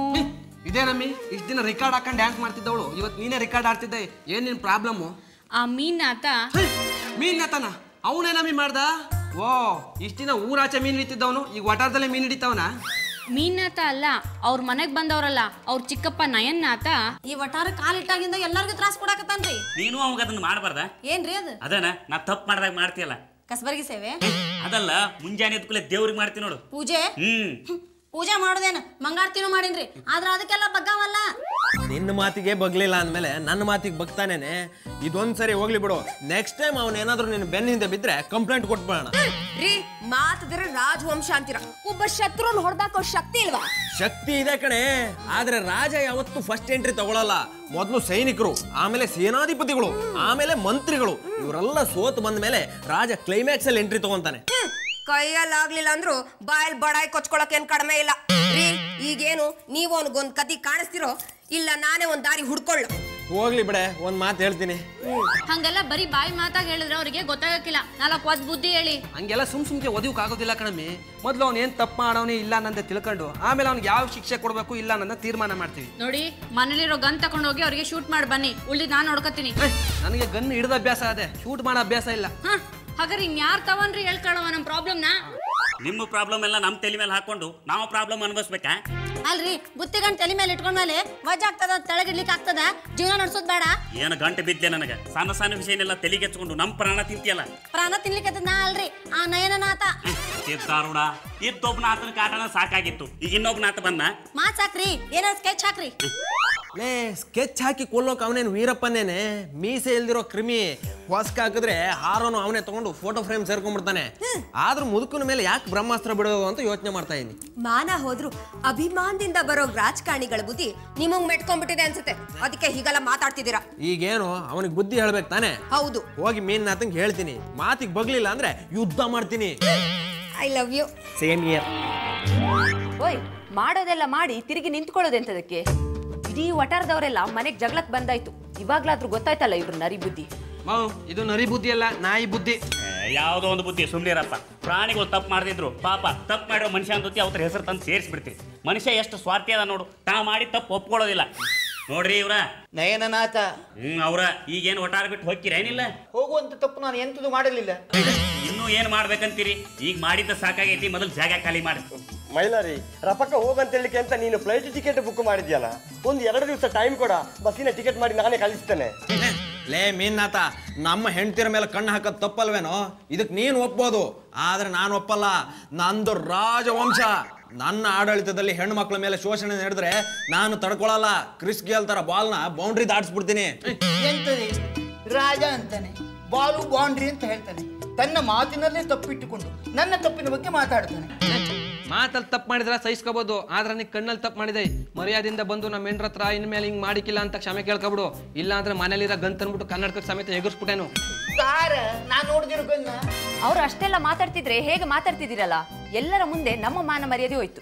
ಇದೇನಮ್ಮಿ ಇಷ್ಟು ದಿನ ರೆಕಾರ್ಡ್ ಹಾಕೊಂಡು ಡ್ಯಾನ್ಸ್ ಮಾಡ್ತಿದ್ದವಳು ಇವತ್ತು ನೀನೇ ರೆಕಾರ್ಡ್ ಆಡ್ತಿದ್ದೆ ಏನ್ ನಿನ್ ಪ್ರಾಬ್ಲಮ್ಮು
ಆ ಮೀನಾತ
ಮೀನ್ ನತನ ಅವನೇನಮ್ಮಿ ಮಾಡ್ದ ಓ ಇಷ್ಟು ದಿನ ಊರಾಚೆ ಮೀನ್ ಹಿಡಿತಿದ್ದವನು ಈಗ ವಟಾರದಲ್ಲೇ ಮೀನ್ ಹಿಡಿತಾವನ
ಮೀನಾತ ಅಲ್ಲ ಅವ್ರ ಮನೆಗ್ ಬಂದವ್ರಲ್ಲ ಅವ್ರ ಚಿಕ್ಕಪ್ಪ ನಯನ್ನಾತ
ಈ ವಟಾರ ಕಾಲಿಟ್ಟಾಗಿಂದ ಎಲ್ಲರಿಗೂ ತ್ರಾಸ ಕೊಡಾಕತ್ತಾನ್ರಿ
ನೀನು ಅವಾಗ ಅದನ್ನ ಮಾಡಬಾರ್ದ
ಏನ್ರಿ ಅದು
ಅದನ್ನ ನಾ ತಪ್ಪು ಮಾಡ್ದಾಗ ಮಾಡ್ತೀಯಲ್ಲ
ಕಸಬರ್ಗಿ ಸೇವೆ
ಅದಲ್ಲ ಮುಂಜಾನೆ ಎದ್ಕೂಲೆ ದೇವ್ರಿಗೆ ಮಾಡ್ತೀನಿ ನೋಡು
ಪೂಜೆ
ಹ್ಮ್
ಹ್ಮ್. ಪೂಜೆ ಮಾಡೋದೇನು ಮಂಗಾರ್ತಿನೂ ಮಾಡೀನ್ರಿ ಆದ್ರ ಅದಕ್ಕೆಲ್ಲ ಬಗ್ಗಾವಲ್ಲ
ನಿನ್ನ ಮಾತಿಗೆ ಬಗ್ಲಿಲ್ಲ ಅಂದಮೇಲೆ ನನ್ನ ಮಾತಿಗೆ ಬಗ್ತಾನೇನೆ ಇದೊಂದ್ ಸರಿ ಹೋಗ್ಲಿ ಬಿಡು ನೆಕ್ಸ್ಟ್ ಟೈಮ್ ಅವನ ಏನಾದ್ರೂ ನಿನ್ನ ಬೆನ್ನ ಹಿಂದೆ ಬಿದ್ರೆ ಕಂಪ್ಲೇಂಟ್ ಕೊಟ್ಬಿಡೋಣ
ರೀ ಮಾತಿದ್ರೆ ರಾಜವಂಶ ಅಂತೀರ ಒಬ್ಬ ಶತ್ರುನ್ ಹೊಡೆದಾಕೋ ಶಕ್ತಿ ಇಲ್ವಾ
ಶಕ್ತಿ ಇದೆ ಕಣೆ ಆದ್ರೆ ರಾಜ ಯಾವತ್ತೂ ಫಸ್ಟ್ ಎಂಟ್ರಿ ತಗೊಳಲ್ಲ ಮೊದಲು ಸೈನಿಕರು ಆಮೇಲೆ ಸೇನಾಧಿಪತಿಗಳು ಆಮೇಲೆ ಮಂತ್ರಿಗಳು ಇವರೆಲ್ಲ ಸೋತು ಬಂದ ಮೇಲೆ ರಾಜ ಕ್ಲೈಮ್ಯಾಕ್ಸ್ ಅಲ್ಲಿ ಎಂಟ್ರಿ ತಗೊಂತಾನೆ
ಕೈಯಲ್ಲಿ ಆಗ್ಲಿಲ್ಲ ಅಂದ್ರು ಬಾಯಲ್ಲಿ ಬಡಾಯಿ ಕೊಚ್ಕೊಳಕ್ ಏನ್ ಕಡಿಮೆ ಇಲ್ಲ ರೀ ಈಗೇನು ನೀವು ಅವನಿಗೊಂದ್ ಕತಿ ಕಾಣಿಸ್ತಿರೋ ಇಲ್ಲ ನಾನೇ ಒಂದ್ ದಾರಿ ಹುಡ್ಕೊಳ್ಳು
ಹೋಗ್ಲಿ ಬಿಡೆ ಒಂದ್ ಮಾತು ಹೇಳ್ತೀನಿ
ಹಂಗೆಲ್ಲ ಬರೀ ಬಾಯಿ ಮಾತಾಗಿ ಹೇಳಿದ್ರೆ ಅವ್ರಿಗೆ ಗೊತ್ತಾಗಕ್ಕಿಲ್ಲ ನಾಲ್ಕು ಒದ್ ಬುದ್ಧಿ ಹೇಳಿ
ಹಂಗೆಲ್ಲ ಸುಮ್ ಸುಮ್ಕೆ ಒದಿವಕ್ ಆಗೋದಿಲ್ಲ ಕಣಮ್ಮಿ ಮೊದ್ಲು ಅವ್ನು ಏನ್ ತಪ್ಪು ಮಾಡೋನೇ ಇಲ್ಲ ಅನ್ನಂದೆ ತಿಳ್ಕೊಂಡು ಆಮೇಲೆ ಅವ್ನಿಗೆ ಯಾವ ಶಿಕ್ಷೆ ಕೊಡ್ಬೇಕು ಇಲ್ಲ ಅನ್ನೋದನ್ನ ತೀರ್ಮಾನ ಮಾಡ್ತೀವಿ
ನೋಡಿ ಮನೇಲಿರೋ ಗನ್ ತಗೊಂಡು ಹೋಗಿ ಅವ್ರಿಗೆ ಶೂಟ್ ಮಾಡಿ ಬನ್ನಿ ಉಳ್ದಿದ್ ನಾನ್ ನೋಡ್ಕೊತೀನಿ
ಏ, ನನಗೆ ಗನ್ ಹಿಡಿದ ಅಭ್ಯಾಸ ಅದೇ ಶೂಟ್ ಮಾಡೋ ಅಭ್ಯಾಸ ಇಲ್ಲ
ಹಾ ಹಾಗಾದ್ರೆ ಇನ್ಯಾರ್ ತಗೊಂಡ್ರಿ ಹೇಳ್ಕೊಳವ ನಮ್ ಪ್ರಾಬ್ಲಮ್ನ
ನಿಮ್ಮ ಪ್ರಾಬ್ಲಮ್ ಎಲ್ಲ ನಮ್ಮ ತಲೆ ಮೇಲೆ ಹಾಕೊಂಡು ನಾವು ಪ್ರಾಬ್ಲಮ್ ಅನ್ಭವಿಸ್ಬೇಕಾ
ಅಲ್ರಿ ಬುತ್ತಿಗಂಡ್ ತಲೆ ಮೇಲೆ ಇಟ್ಕೊಂಡ್ಮೇಲೆ ವಜ್ ಆಗ್ತದ ತೆಳಗಿಡ್ಲಿಕ್ಕೆ ಆಗ್ತದ ಜೀವನ ನಡ್ಸೋದ್ ಬೇಡ
ಏನು ಗಂಟೆ ಬಿದ್ದೆ ನನಗೆ ಸಣ್ಣ ಸಣ್ಣ ವಿಷಯನೆಲ್ಲ ತಲೆಗೆಚ್ಕೊಂಡು ನಮ್ಮ ಪ್ರಾಣ ತಿಂತಿಯಲ್ಲ
ಪ್ರಾಣ ತಿನ್ಲಿಕ್ಕೆ ನಾ ಅಲ್ರಿ ಆ ನಯನನಾಥ
ಸಿದ್ದಾರುಣ ಇದ್ದೊಬ್ಬನ ಆತನ ಕಾಟನ ಸಾಕಾಗಿತ್ತು ಈಗ ಇನ್ನೊಬ್ಬನ ಆತ ಬಂದ
ಮಾತ್ ಸಾಕ್ರಿ ಏನಾದ್ರು ಸ್ಕೆಚ್ ಹಾಕ್ರಿ
ಲೇ ಸ್ಕೆಚ್ ಹಾಕಿ ಕೊಲ್ಲೋಕ್ ಅವನೇನು ವೀರಪ್ಪನೇನೆ ಮೀಸೆ ಇಲ್ದಿರೋ ಕ್ರಿಮಿ ಹೊಸ್ಕ ಹಾಕಿದ್ರೆ ಹಾರೋನು ಅವನೇ ತಗೊಂಡು ಫೋಟೋ ಫ್ರೇಮ್ ಸೇರ್ಕೊಂಡ್ಬಿಡ್ತಾನೆ ಆದ್ರೂ ಮುದುಕನ ಮೇಲೆ ಯಾಕೆ ಬ್ರಹ್ಮಾಸ್ತ್ರ ಬಿಡೋದು ಅಂತ ಯೋಚನೆ ಮಾಡ್ತಾ ಇದೀನಿ
ಮಾನ ಹೋದ್ರು ಅಭಿಮಾನದಿಂದ ಬರೋ ರಾಜಕಾರಣಿಗಳ ಬುದ್ಧಿ ನಿಮಗ್ ಮೆಟ್ಕೊಂಡ್ಬಿಟ್ಟಿದೆ ಅನ್ಸುತ್ತೆ ಅದಕ್ಕೆ ಹೀಗೆಲ್ಲ ಮಾತಾಡ್ತಿದ್ದೀರಾ
ಈಗೇನು ಅವನಿಗೆ ಬುದ್ಧಿ ಹೇಳ್ಬೇಕು ತಾನೆ
ಹೌದು
ಹೋಗಿ ಮೀನ್ ನಾತಂಗ್ ಹೇಳ್ತೀನಿ ಮಾತಿಗೆ ಬಗ್ಲಿಲ್ಲ ಅಂದ್ರೆ ಯುದ್ಧ ಮಾಡ್ತೀನಿ
I love you
same year
ಓಯ್ ಮಾಡೋದೆಲ್ಲ ಮಾಡಿ ತಿರುಗಿ ನಿಂತ್ಕೊಳ್ಳೋದೆಂತದಕ್ಕೆ ಇಡೀ ವಟಾರದವರೆಲ್ಲ ಮನೆಗೆ ಜಗಳಕ್ಕೆ ಬಂದಾಯ್ತು ಇವಾಗ್ಲಾದ್ರೂ ಗೊತ್ತಾಯ್ತಲ್ಲ ಇವ್ರ ನರಿ ಬುದ್ಧಿ
ಮಾವು ಇದು ನರಿ ಬುದ್ಧಿ ಅಲ್ಲ ನಾಯಿ ಬುದ್ಧಿ
ಏ, ಯಾವುದೋ ಒಂದು ಬುದ್ಧಿ ಸುಮ್ಮನಿರಪ್ಪ ಪ್ರಾಣಿಗಳು ತಪ್ಪು ಮಾಡ್ತಿದ್ರು ಪಾಪ ತಪ್ಪು ಮಾಡಿರೋ ಮನುಷ್ಯ ಅಂದತಿ ಅವ್ರ ಹೆಸರು ತಂದು ಸೇರಿಸ್ಬಿಡ್ತೀವಿ ಮನುಷ್ಯ ಎಷ್ಟು ಸ್ವಾರ್ಥಿ ಅದ ನೋಡು ತಾ ಮಾಡಿ ತಪ್ಪು ಒಪ್ಕೊಳ್ಳೋದಿಲ್ಲ ನೋಡ್ರಿ ಇವ್ರ
ನಯನನಾಥ
ಹ್ಮ್ ಅವ್ರ ಈಗೇನು ಒಟ್ಟಾರ ಬಿಟ್ಟು ಹೋಗ್ತೀರೇನಿಲ್ಲ
ಹೋಗುವಂತ ತಪ್ಪು ನಾನು ಎಂತದು ಮಾಡಲಿಲ್ಲ
ಇನ್ನೂ ಏನ್ ಮಾಡ್ಬೇಕಂತೀರಿ ಈಗ ಮಾಡಿದ್ದ ಸಾಕಾಗೈತಿ ಮೊದಲು ಜಾಗ ಖಾಲಿ ಮಾಡಿ
ಮೈಲಾರಿ ರಪಕ್ಕ ಹೋಗಂತ ಹೇಳಿಕೆ ಅಂತ ನೀನು ಫ್ಲೈಟ್ ಟಿಕೆಟ್ ಬುಕ್ ಮಾಡಿದ್ಯಲ್ಲ ಒಂದು ಎರಡು ದಿವಸ ಟೈಮ್ ಕೊಡ ಬಸ್ಸಿನ ಟಿಕೆಟ್ ಮಾಡಿ ನಾನೇ ಕಳಿಸ್ತೇನೆ
ಲೇ ಮೀನ್ನಾತ ನಮ್ಮ ಹೆಂಡತಿರ ಮೇಲೆ ಕಣ್ಣು ಹಾಕೋದ್ ತಪ್ಪಲ್ವೇನೋ ಇದಕ್ ನೀನ್ ಒಪ್ಬೋದು ಆದ್ರೆ ನಾನು ಒಪ್ಪಲ್ಲ ನಂದು ರಾಜವಂಶ ನನ್ನ ಆಡಳಿತದಲ್ಲಿ ಹೆಣ್ಣು ಮಕ್ಕಳ ಮೇಲೆ ಶೋಷಣೆ ನಡೆದ್ರೆ ನಾನು ತಡ್ಕೊಳಲ್ಲ ಕ್ರಿಸ್ ಗೇಲ್ ತರ ಬಾಲ್ನ ಬೌಂಡ್ರಿ ದಾಟಿಸ್ಬಿಡ್ತೀನಿ
ಎಂತದೆ ರಾಜ ಅಂತಾನೆ ಬಾಲು ಬೌಂಡ್ರಿ ಅಂತ ಹೇಳ್ತಾನೆ ತನ್ನ ಮಾತಿನಲ್ಲೇ ತಪ್ಪಿಟ್ಟುಕೊಂಡು ನನ್ನ ತಪ್ಪಿನ ಬಗ್ಗೆ ಮಾತಾಡ್ತಾನೆ
ಮಾತಲ್ಲಿ ತಪ್ಪು ಮಾಡಿದ್ರೆ ಸಹಿಸ್ಕೋಬಹುದು ಆದ್ರೆ ನೀ ಕಣ್ಣಲ್ಲಿ ತಪ್ಪು ಮಾಡಿದೆ ಮರ್ಯಾದಿಂದ ಬಂದು ನಮ್ಮ ಹೆಂಡ್ರ ಹತ್ರ ಇನ್ಮೇಲೆ ಹಿಂಗ್ ಮಾಡಿಕ್ಕಿಲ್ಲ ಅಂತ ಕ್ಷಮೆ ಕೇಳ್ಕೊಬಿಡು ಇಲ್ಲ ಅಂದ್ರೆ ಮನೇಲಿರೋ ಗನ್ ತಂದ್ಬಿಟ್ಟು ಕನ್ನಡಕಕ್ಕೆ ಸಮೇತ ಎಗರ್ಸ್ಬಿಟ್ಟೇನು
ಸಾರ ನಾನ್ ನೋಡಿದಿರೋ ಗನ್ನ
ಅವ್ರು ಅಷ್ಟೆಲ್ಲ ಮಾತಾಡ್ತಿದ್ರೆ ಹೇಗೆ ಮಾತಾಡ್ತಿದ್ದೀರಲ್ಲ ಎಲ್ಲರ ಮುಂದೆ ನಮ್ಮ ಮಾನ ಮರ್ಯಾದೆ ಹೋಯ್ತು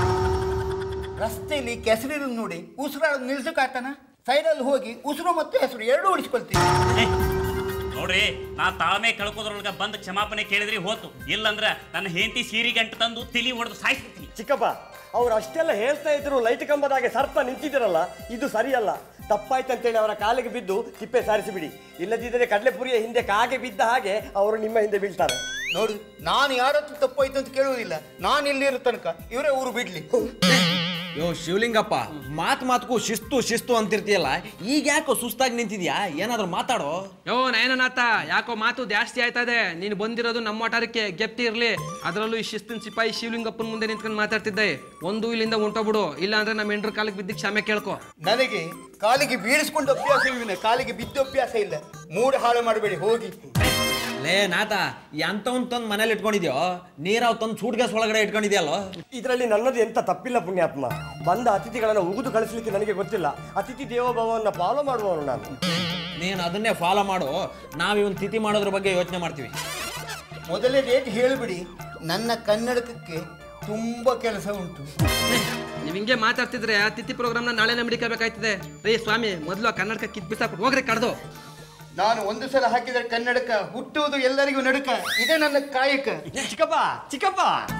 ರಸ್ತೆಯಲ್ಲಿ ಕೆಸರಿರು ನೋಡಿ ಉಸಿರಾಡೋದು ನಿಲ್ಸಕ್ಕಾಗ್ತಾನ ಸೈಡಲ್ಲಿ ಹೋಗಿ ಉಸಿರು ಮತ್ತು ಹೆಸರು ಎರಡೂ ಉಳಿಸ್ಕೊಳ್ತೀನಿ
ಏ, ನೋಡ್ರಿ ನಾ ತಾಳ್ಮೆ ಕಳ್ಕೋದ್ರೊಳಗ ಬಂದು ಕ್ಷಮಾಪಣೆ ಕೇಳಿದ್ರಿ ಹೋತು ಇಲ್ಲಂದ್ರ ನನ್ನ ಹೆಂಡತಿ ಸೀರೆ ಗಂಟು ತಂದು ತಿಳಿ ಹೊಡೆದು ಸಾಯಿಸ್ಬಿಡ್ತೀನಿ
ಚಿಕ್ಕಪ್ಪ ಅವ್ರು ಅಷ್ಟೆಲ್ಲ ಹೇಳ್ತಾ ಇದ್ರು ಲೈಟ್ ಕಂಬದಾಗೆ ಸರ್ಪ ನಿಂತಿದ್ದೀರಲ್ಲ ಇದು ಸರಿಯಲ್ಲ ತಪ್ಪಾಯ್ತಂತೇಳಿ ಅವರ ಕಾಲಿಗೆ ಬಿದ್ದು ತಿಪ್ಪೆ ಸಾರಿಸಿಬಿಡಿ ಇಲ್ಲದಿದ್ದರೆ ಕಡಲೆಪುರಿಯ ಹಿಂದೆ ಕಾಗೆ ಬಿದ್ದ ಹಾಗೆ ಅವರು ನಿಮ್ಮ ಹಿಂದೆ ಬೀಳ್ತಾರೆ
ನೋಡು ನಾನು ಯಾರತ್ರ ತಪ್ಪಾಯ್ತು ಅಂತ ಕೇಳುವುದಿಲ್ಲ ನಾನು ಇಲ್ಲಿರೋ ತನಕ ಇವರೇ ಊರು ಬಿಡ್ಲಿ
ಯೋ ಶಿವಲಿಂಗಪ್ಪ ಮಾತ್ ಮಾತ್ಕು ಶಿಸ್ತು ಶಿಸ್ತು ಅಂತಿರ್ತೀಯಲ್ಲ ಈಗ ಯಾಕೋ ಸುಸ್ತಾಗಿ ನಿಂತಿದ್ಯಾ ಏನಾದ್ರೂ ಮಾತಾಡೋ
ಯೋ ನಯನನಾಥ ಯಾಕೋ ಮಾತು ಜಾಸ್ತಿ ಆಯ್ತಾ ಇದೆ ನೀನು ಬಂದಿರೋದು ನಮ್ಮ ಒಟಾರಕ್ಕೆ ಗೆಪ್ತಿ ಇರ್ಲಿ ಅದರಲ್ಲೂ ಈ ಶಿಸ್ತಿನ ಸಿಪಾಯಿ ಶಿವಲಿಂಗಪ್ಪನ ಮುಂದೆ ನಿಂತ್ಕೊಂಡು ಮಾತಾಡ್ತಿದ್ದೆ ಒಂದು ಇಲ್ಲಿಂದ ಹೊಂಟೋಗ್ಬಿಡು ಇಲ್ಲ ಅಂದ್ರೆ ನಮ್ಮ ಹೆಂಡ್ರ ಕಾಲಕ್ಕೆ ಬಿದ್ದಿಗೆ ಕ್ಷಮೆ ಕೇಳ್ಕೊ
ನನಗೆ ಕಾಲಿಗೆ ಬೀಳಿಸ್ಕೊಂಡು ಅಭ್ಯಾಸ ಇಲ್ಲ ಕಾಲಿಗೆ ಬಿದ್ದು ಅಭ್ಯಾಸ ಇಲ್ಲ ಮೂಡ್ ಹಾಳು ಮಾಡಬೇಡಿ ಹೋಗಿ
ಲೇ ನಾತ ಎಂತವನ್ ತಂದು ಮನೇಲಿ ಇಟ್ಕೊಂಡಿದ್ಯೋ ನೀರಾವ್ ತಂದು ಸೂಟ್ ಗ್ಯಾಸ್ ಒಳಗಡೆ ಇಟ್ಕೊಂಡಿದ್ಯಲ್ಲೋ
ಇದರಲ್ಲಿ ನನ್ನದು ಎಂತ ತಪ್ಪಿಲ್ಲ ಪುಣ್ಯಾತ್ಮ ಬಂದ ಅತಿಥಿಗಳನ್ನು ಉಗಿದು ಕಳಿಸ್ಲಿಕ್ಕೆ ನನಗೆ ಗೊತ್ತಿಲ್ಲ ಅತಿಥಿ ದೇವೋಭವನ್ನ ಫಾಲೋ ಮಾಡುವವನು ನಾನು
ನೀನು ಅದನ್ನೇ ಫಾಲೋ ಮಾಡು ನಾವು ಇವನ್ ತಿಥಿ ಮಾಡೋದ್ರ ಬಗ್ಗೆ ಯೋಚನೆ ಮಾಡ್ತೀವಿ
ಮೊದಲೇ ಡೇಟ್ ಹೇಳಿಬಿಡಿ ನನ್ನ ಕನ್ನಡಕಕ್ಕೆ ತುಂಬಾ ಕೆಲಸ ಉಂಟು
ನೀವು ಹಿಂಗೆ ಮಾತಾಡ್ತಿದ್ರೆ ಆ ತಿಥಿ ಪ್ರೋಗ್ರಾಮ್ನ ನಾಳೆನೇ ಮಿಡಿಕಬೇಕಾಯ್ತದೆ ರೀ ಸ್ವಾಮಿ ಮೊದಲು ಆ ಕನ್ನಡಕ ಕಿತ್ ಬಿಸಾಕ್ಬಿಟ್ಟು ಹೋಗ್ರಿ ಕಡ್ದು
ನಾನು ಒಂದು ಸಲ ಹಾಕಿದರೆ ಕನ್ನಡಕ ಹುಟ್ಟುವುದು ಎಲ್ಲರಿಗೂ ನಡುಕ ಇದೇ ನನ್ನ ಕಾಯಕ
ಚಿಕ್ಕಪ್ಪ ಚಿಕ್ಕಪ್ಪ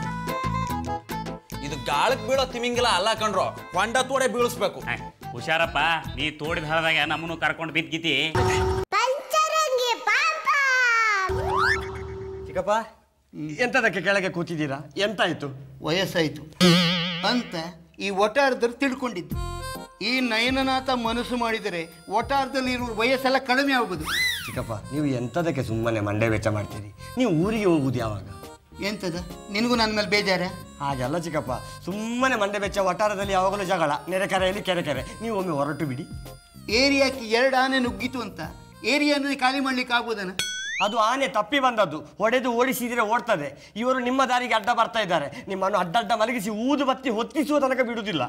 ಇದು ಗಾಳಕ್ ಬೀಳೋ ತಿಮಿಂಗಿಲ್ಲ ಅಲ್ಲ ಕಣ್ರೋ ಕೊಂಡ ತೋಡೆ ಬೀಳಿಸ್ಬೇಕು
ಏ, ಹುಷಾರಪ್ಪ ನೀ ತೋಡಿದ ಹಳದಾಗ ನಮ್ಮನ್ನು ಕರ್ಕೊಂಡು ಬಿದ್ದಿತಿ
ಪಂಚರಂಗಿ ಪಾಪ
ಚಿಕ್ಕಪ್ಪ ಎಂತದಕ್ಕೆ ಕೆಳಗೆ ಕೂತಿದ್ದೀರಾ ಎಂತಾಯ್ತು
ವಯಸ್ಸಾಯ್ತು ಅಂತ ಈ ಒಟಾರದಲ್ಲಿ ತಿಳ್ಕೊಂಡಿದ್ದು ಈ ನಯನನಾಥ ಮನಸ್ಸು ಮಾಡಿದರೆ ಒಟಾರದಲ್ಲಿ ಇರುವ ವಯಸ್ಸೆಲ್ಲ ಕಡಿಮೆ ಆಗುದು
ಚಿಕ್ಕಪ್ಪ ನೀವು ಎಂತದಕ್ಕೆ ಸುಮ್ಮನೆ ಮಂಡೆ ವೆಚ್ಚ ಮಾಡ್ತೀರಿ ನೀವು ಊರಿಗೆ ಹೋಗುದು ಯಾವಾಗ
ಎಂತದ ನಿನಗೂ ನನ್ನ ಮೇಲೆ ಬೇಜಾರ
ಹಾಗಲ್ಲ ಚಿಕ್ಕಪ್ಪ ಸುಮ್ಮನೆ ಮಂಡೆ ಬೆಚ್ಚ ವಟಾರದಲ್ಲಿ ಯಾವಾಗಲೂ ಜಗಳ ನೆರೆಕೆರೆಯಲ್ಲಿ ಕೆರೆ ಕೆರೆ ನೀವು ಒಮ್ಮೆ ಹೊರಟು ಬಿಡಿ
ಏರಿಯಾಕ್ಕೆ ಎರಡು ಆನೆ ನುಗ್ಗಿತು ಅಂತ ಏರಿಯಾನಲ್ಲಿ ಖಾಲಿ ಮಾಡ್ಲಿಕ್ಕೆ ಆಗುದನ
ಅದು ಆನೆ ತಪ್ಪಿ ಬಂದದ್ದು ಹೊಡೆದು ಓಡಿಸಿದ್ರೆ ಓಡ್ತದೆ ಇವರು ನಿಮ್ಮ ದಾರಿಗೆ ಅಡ್ಡ ಬರ್ತಾ ಇದ್ದಾರೆ ನಿಮ್ಮನ್ನು ಅಡ್ಡಡ್ಡ ಮಲಗಿಸಿ ಊದು ಬತ್ತಿ ಹೊತ್ತಿಸುವ ತನಕ ಬಿಡುವುದಿಲ್ಲ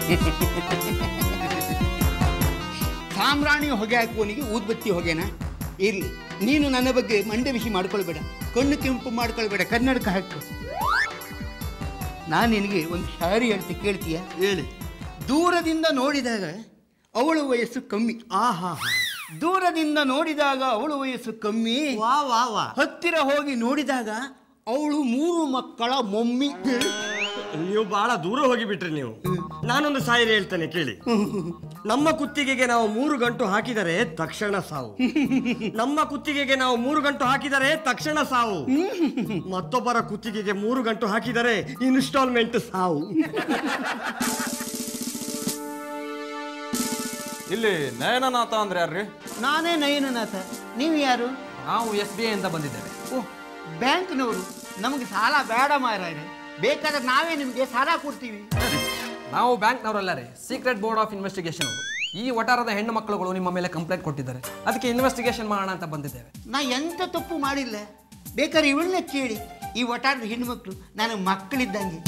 ಸಾಮ್ರಾಣಿ ಹೊಗೆ ಹಾಕುವನಿಗೆ ಊದ್ಬತ್ತಿ ಹೊಗೆನಾ ಇರ್ಲಿ ನೀನು ನನ್ನ ಬಗ್ಗೆ ಮಂಡೆ ಬಿಸಿ ಮಾಡ್ಕೊಳ್ಬೇಡ ಕಣ್ಣು ಕೆಂಪು ಮಾಡ್ಕೊಳ್ಬೇಡ ಕನ್ನಡಕ ಹಾಕು ನಾನು ನಿನಗೆ ಒಂದು ಶಾರಿ ಹೇಳ್ತಿ ಕೇಳ್ತೀಯ ಹೇಳು ದೂರದಿಂದ ನೋಡಿದಾಗ ಅವಳ ವಯಸ್ಸು ಕಮ್ಮಿ
ಆಹಾ
ದೂರದಿಂದ ನೋಡಿದಾಗ ಅವಳ ವಯಸ್ಸು ಕಮ್ಮಿ
ವಾ ವಾ ವಾ
ಹತ್ತಿರ ಹೋಗಿ ನೋಡಿದಾಗ ಅವಳು ಮೂರು ಮಕ್ಕಳ ಮೊಮ್ಮಿ
ನೀವು ಬಹಳ ದೂರ ಹೋಗಿಬಿಟ್ರಿ ನೀವು ನಾನೊಂದು ಸಾಯಿರಿ ಹೇಳ್ತೇನೆ ಕೇಳಿ ನಮ್ಮ ಕುತ್ತಿಗೆಗೆ ನಾವು ಮೂರು ಗಂಟು ಹಾಕಿದರೆ ತಕ್ಷಣ ಸಾವು ನಮ್ಮ ಕುತ್ತಿಗೆಗೆ ನಾವು ಮೂರು ಗಂಟು ಹಾಕಿದರೆ ತಕ್ಷಣ ಸಾವು ಮತ್ತೊಬ್ಬರ ಕುತ್ತಿಗೆಗೆ ಮೂರು ಗಂಟು ಹಾಕಿದರೆ ಇನ್ಸ್ಟಾಲ್ಮೆಂಟ್ ಸಾವು
ಇಲ್ಲಿ ನಯನನಾಥ ಅಂದ್ರೆ ಯಾರ್ರಿ
ನಾನೇ ನಯನನಾಥ ನೀವು ಯಾರು
ನಾವು ಎಸ್ ಬಿ ಐ ಇಂದ ಬಂದಿದ್ದೇವೆ
ಓಹ್ ಬ್ಯಾಂಕ್ನವರು ನಮಗೆ ಸಾಲ ಬೇಡ ಮಾರಾಯರೆ ಬೇಕಾದ್ರೆ ನಾವೇ ನಿಮಗೆ ಸಾಲ ಕೊಡ್ತೀವಿ
ನಾವು ಬ್ಯಾಂಕ್ನವರಲ್ಲ ರೀ ಸೀಕ್ರೆಟ್ ಬೋರ್ಡ್ ಆಫ್ ಇನ್ವೆಸ್ಟಿಗೇಷನ್ ಅವರು ಈ ವಟಾರದ ಹೆಣ್ಣು ಮಕ್ಕಳುಗಳು ನಿಮ್ಮ ಮೇಲೆ ಕಂಪ್ಲೇಂಟ್ ಕೊಟ್ಟಿದ್ದಾರೆ ಅದಕ್ಕೆ ಇನ್ವೆಸ್ಟಿಗೇಷನ್ ಮಾಡೋಣ ಅಂತ ಬಂದಿದ್ದೇವೆ
ನಾ ಎಂತ ತಪ್ಪು ಮಾಡಿಲ್ಲ ಬೇಕಾದ್ರೆ ಇವಳನ್ನ ಕೇಳಿ ಈ ಒಟಾರದ ಹೆಣ್ಮಕ್ಳು ನಾನು ಮಕ್ಕಳಿದ್ದಂಗೆ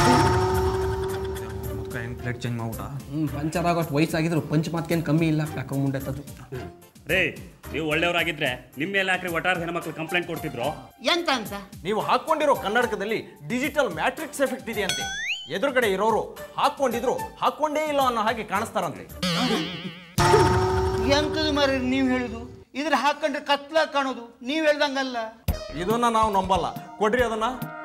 ಪ್ಲೇಟ್ ಚೇಂಜ್ ಮಾಡ್ಬಿಟ್ಟ ಹ್ಞೂ ಪಂಚರ್ ಆಗೋಷ್ಟು ವಯಸ್ಸಾಗಿದ್ರು ಪಂಚ್ ಮಾತ್ಕೇನು ಕಮ್ಮಿ ಇಲ್ಲ ಪ್ಯಾಕ ಮುಂಡೆ ತದ್ದು
ರೇ ನೀವು ಒಳ್ಳೆಯವರಾಗಿದ್ರೆ ನಿಮ್ಮ ಮೇಲೆ ಯಾಕ್ರಿ ಒಟ್ಟಾರೆ ಹೆಣ್ಮಕ್ಳು ಕಂಪ್ಲೇಂಟ್ ಕೊಡ್ತಿದ್ರು
ಎಂತ ಅಂತ
ನೀವು ಹಾಕೊಂಡಿರೋ ಕನ್ನಡಕದಲ್ಲಿ ಡಿಜಿಟಲ್ ಮ್ಯಾಟ್ರಿಕ್ಸ್ ಎಫೆಕ್ಟ್ ಇದೆಯಂತೆ ಎದುರುಗಡೆ ಇರೋರು ಹಾಕೊಂಡಿದ್ರು ಹಾಕೊಂಡೇ ಇಲ್ಲ ಅನ್ನೋ ಹಾಗೆ ಕಾಣಿಸ್ತಾರಂತೆ
ಎಂತದು ಮರ ನೀವು ಹೇಳುದು ಇದ್ರ ಹಾಕೊಂಡ್ರೆ ಕತ್ಲ ಕಾಣೋದು ನೀವು ಹೇಳ್ದಂಗಲ್ಲ
ಇದನ್ನ ನಾವು ನಂಬಲ್ಲ ಕೊಡ್ರಿ ಅದನ್ನ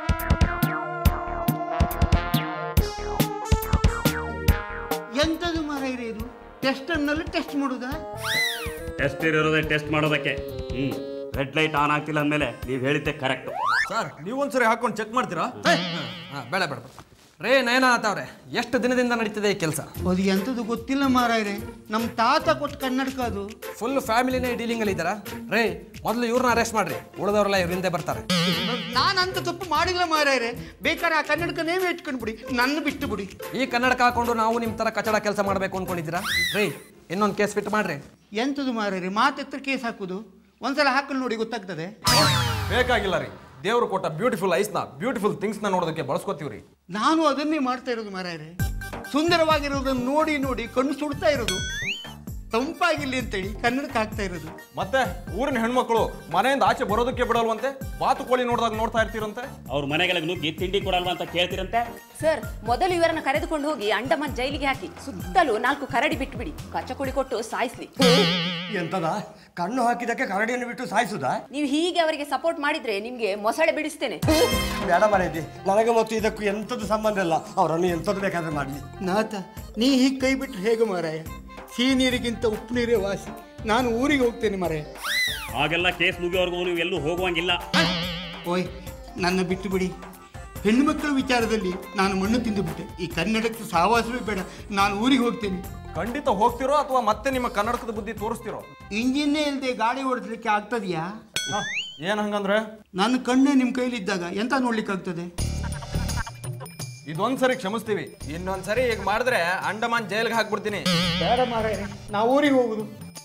ಎಂತದು ಮರ ಇದು ಟೆಸ್ಟನ್ನಲ್ಲಿ ಟೆಸ್ಟ್ ಮಾಡುದಾ
ಟೆಸ್ಟ್ ಇರೋದೇ ಟೆಸ್ಟ್ ಮಾಡೋದಕ್ಕೆ ಹ್ಮ್ ರೆಡ್ ಲೈಟ್ ಆನ್ ಆಗ್ತಿಲ್ಲ ಅಂದಮೇಲೆ ನೀವು ಹೇಳಿದ್ದೆ ಕರೆಕ್ಟ್
ಸರ್ ನೀವೊಂದ್ಸರಿ ಹಾಕೊಂಡು ಚೆಕ್ ಮಾಡ್ತೀರಾ
ಹಾಂ ಬೇಡ ಬೇಡ ಬೇಡ ರೇ ನಯನಾಥ್ ಅವ್ರೆ ಎಷ್ಟು ದಿನದಿಂದ ನಡೀತಿದೆ ಈ ಕೆಲಸ
ಅದು ಎಂತದು ಗೊತ್ತಿಲ್ಲ ಮಾರಾಯ್ರೆ ನಮ್ಮ ತಾತ ಕೊಟ್ಟು ಕನ್ನಡಕ ಅದು
ಫುಲ್ ಫ್ಯಾಮಿಲಿನೇ ಡೀಲಿಂಗಲ್ಲಿ ಇದ್ದಾರಾ ರೇ ಮೊದಲು ಇವ್ರನ್ನ ಅರೆಸ್ಟ್ ಮಾಡ್ರಿ ಉಳಿದವರೆಲ್ಲ ಇವ್ರ ಹಿಂದೆ ಬರ್ತಾರೆ
ನಾನು ಅಂತ ತಪ್ಪು ಮಾಡಿಲ್ಲ ಮಾರಾಯ್ರೆ ಬೇಕಾದ್ರೆ ಆ ಕನ್ನಡಕ ನೇಮೇ ಇಟ್ಕೊಂಡು ಬಿಡಿ ನನ್ನ ಬಿಟ್ಟು ಬಿಡಿ
ಈ ಕನ್ನಡಕ ಹಾಕೊಂಡು ನಾವು ನಿಮ್ಮ ಥರ ಕಚಡ ಕೆಲಸ ಮಾಡಬೇಕು ಅನ್ಕೊಂಡಿದ್ದೀರಾ ರೀ ಇನ್ನೊಂದು ಕೇಸ್ ಫಿಟ್ ಮಾಡ್ರಿ
ಎಂತದು ಮಾರಾಯ್ರೆ ಮಾತೆತ್ರ ಕೇಸ್ ಹಾಕುದು ಒಂದ್ಸಲ ಹಾಕೊಂಡು ನೋಡಿ ಗೊತ್ತಾಗ್ತದೆ
ಬೇಕಾಗಿಲ್ಲ ರೀ ದೇವ್ರು ಕೊಟ್ಟ ಬ್ಯೂಟಿಫುಲ್ ಐಸ್ನ ಬ್ಯೂಟಿಫುಲ್ ಥಿಂಗ್ಸ್ನ ನೋಡೋದಕ್ಕೆ ಬಳಸ್ಕೋತೀವ್ರಿ
ನಾನು ಅದನ್ನೇ ಮಾಡ್ತಾ ಇರೋದು ಮಾರಾಯ್ರೆ ಸುಂದರವಾಗಿರೋದನ್ನು ನೋಡಿ ನೋಡಿ ಕಣ್ಣು ಸುಡ್ತಾ ಇರೋದು ತಂಪಾಗಿರ್ಲಿ ಅಂತೇಳಿ ಕನ್ನಡಕ್ಕೆ ಹಾಕ್ತಾ ಇರೋದು
ಮತ್ತೆ ಊರಿನ ಹೆಣ್ಮಕ್ಳು ಮನೆಯಿಂದ ಆಚೆ ಬರೋದಕ್ಕೆ ಬಿಡಲ್ವಂತೆ ಬಾತುಕೋಳಿ ನೋಡಿದಾಗ ನೋಡ್ತಾ ಇರ್ತೀರಂತೆ
ಅವ್ರ ಮನೆಗಳಿಗೆ ನುಗ್ಗಿ ತಿಂಡಿ ಕೊಡಲ್ವಾ ಅಂತ ಕೇಳ್ತಿರಂತೆ
ಸರ್ ಮೊದಲು ಇವರನ್ನ ಕರೆದುಕೊಂಡು ಹೋಗಿ ಅಂಡಮಾನ್ ಜೈಲಿಗೆ ಹಾಕಿ ಸುತ್ತಲೂ ನಾಲ್ಕು ಕರಡಿ ಬಿಟ್ಬಿಡಿ ಕಚ್ಚಕೊಡಿ ಕೊಟ್ಟು ಸಾಯಿಸ್ಲಿ
ಎಂತದ ಕಣ್ಣು ಹಾಕಿದಕ್ಕೆ ಕರಡಿಯನ್ನು ಬಿಟ್ಟು ಸಾಯಿಸುದಾ
ನೀವು ಹೀಗೆ ಅವರಿಗೆ ಸಪೋರ್ಟ್ ಮಾಡಿದ್ರೆ ನಿಮ್ಗೆ ಮೊಸಳೆ ಬಿಡಿಸ್ತೇನೆ
ಬೇಡ ಮನೆಯದಿ ನನಗೆ ಮತ್ತು ಇದಕ್ಕೂ ಎಂಥದ್ದು ಸಂಬಂಧ ಇಲ್ಲ ಅವರನ್ನು ಎಂಥದ್ದು ಬೇಕಾದ್ರೆ ಮಾಡಲಿ
ನಾಥ ನೀ ಹೀಗೆ ಕೈ ಬಿಟ್ರೆ ಹೇಗೆ ಮಾರಾಯ ಸಿಹಿ ನೀರಿಗಿಂತ ಉಪ್ಪು ನೀರೇ ವಾಸಿ ನಾನು ಊರಿಗೆ ಹೋಗ್ತೇನೆ ಮಾರಾಯ
ಆಗೆಲ್ಲ ಕೇಸ್ ಮುಗಿಯೋವರೆಗೂ ನೀವು ಎಲ್ಲೂ ಹೋಗುವಂಗಿಲ್ಲ
ಓಯ್ ನನ್ನ ಬಿಟ್ಟು ಬಿಡಿ ಹೆಣ್ಣು ಮಕ್ಕಳ ವಿಚಾರದಲ್ಲಿ ನಾನು ಮಣ್ಣು ತಿಂದುಬಿಟ್ಟೆ ಈ ಕನ್ನಡಕ್ಕೆ ಸಹವಾಸವೇ ಬೇಡ ನಾನು ಊರಿಗೆ ಹೋಗ್ತೇನೆ
ಖಂಡಿತ ಹೋಗ್ತಿರೋ ಅಥವಾ ಮತ್ತೆ ನಿಮ್ಮ ಕನ್ನಡಕದ ಬುದ್ಧಿ ತೋರಿಸ್ತಿರೋ
ಇಂಜಿನ್ನೇ ಇಲ್ಲದೆ ಗಾಡಿ ಓಡಿಸ್ಲಿಕ್ಕೆ ಆಗ್ತದೆಯಾ
ಏನ್ ಹಂಗಂದ್ರೆ
ನನ್ನ ಕಣ್ಣೇ ನಿಮ್ಮ ಕೈಲಿದ್ದಾಗ ಎಂತ ನೋಡ್ಲಿಕ್ಕೆ ಆಗ್ತದೆ
ಇದೊಂದ್ಸರಿ ಕ್ಷಮಿಸ್ತೀವಿ ಇನ್ನೊಂದ್ಸರಿ ಈಗ ಮಾಡಿದ್ರೆ ಅಂಡಮಾನ್ ಜೈಲ್ಗೆ ಹಾಕ್ಬಿಡ್ತೀನಿ
ಬೇಡ ಮಾರ ನಾವು ಊರಿಗೆ ಹೋಗುದು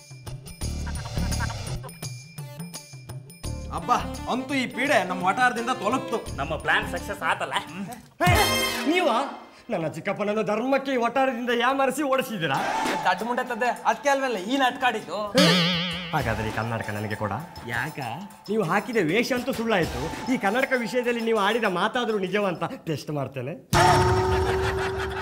ಅಬ್ಬಾ ಅಂತೂ ಈ ಪೀಡೆ ನಮ್ಮ ವಟಾರದಿಂದ ತೊಲಗ್ತು
ನಮ್ಮ ಪ್ಲಾನ್ ಸಕ್ಸಸ್ ಆತಲ್ಲ
ನೀವ ನನ್ನ ಚಿಕ್ಕಪ್ಪನನ್ನು ಧರ್ಮಕ್ಕೆ ಈ ಒಟ್ಟಾರದಿಂದ ಯಾಮರಿಸಿ ಓಡಿಸಿದ್ದೀರಾ
ದಡ್ಡ ಮುಂಡತ್ತದೆ ಅದಕ್ಕೆ ಅಲ್ವಲ್ಲ ಈ ನಾಟಕ ಆಡಿದ್ದು
ಹಾಗಾದ್ರೆ ಈ ಕನ್ನಡಕ ನನಗೆ ಕೊಡ ಯಾಕ ನೀವು ಹಾಕಿದ ವೇಷ ಅಂತೂ ಸುಳ್ಳಾಯ್ತು ಈ ಕನ್ನಡಕ ವಿಷಯದಲ್ಲಿ ನೀವು ಆಡಿದ ಮಾತಾದರೂ ನಿಜವಂತ ಟೆಸ್ಟ್ ಮಾಡ್ತೇನೆ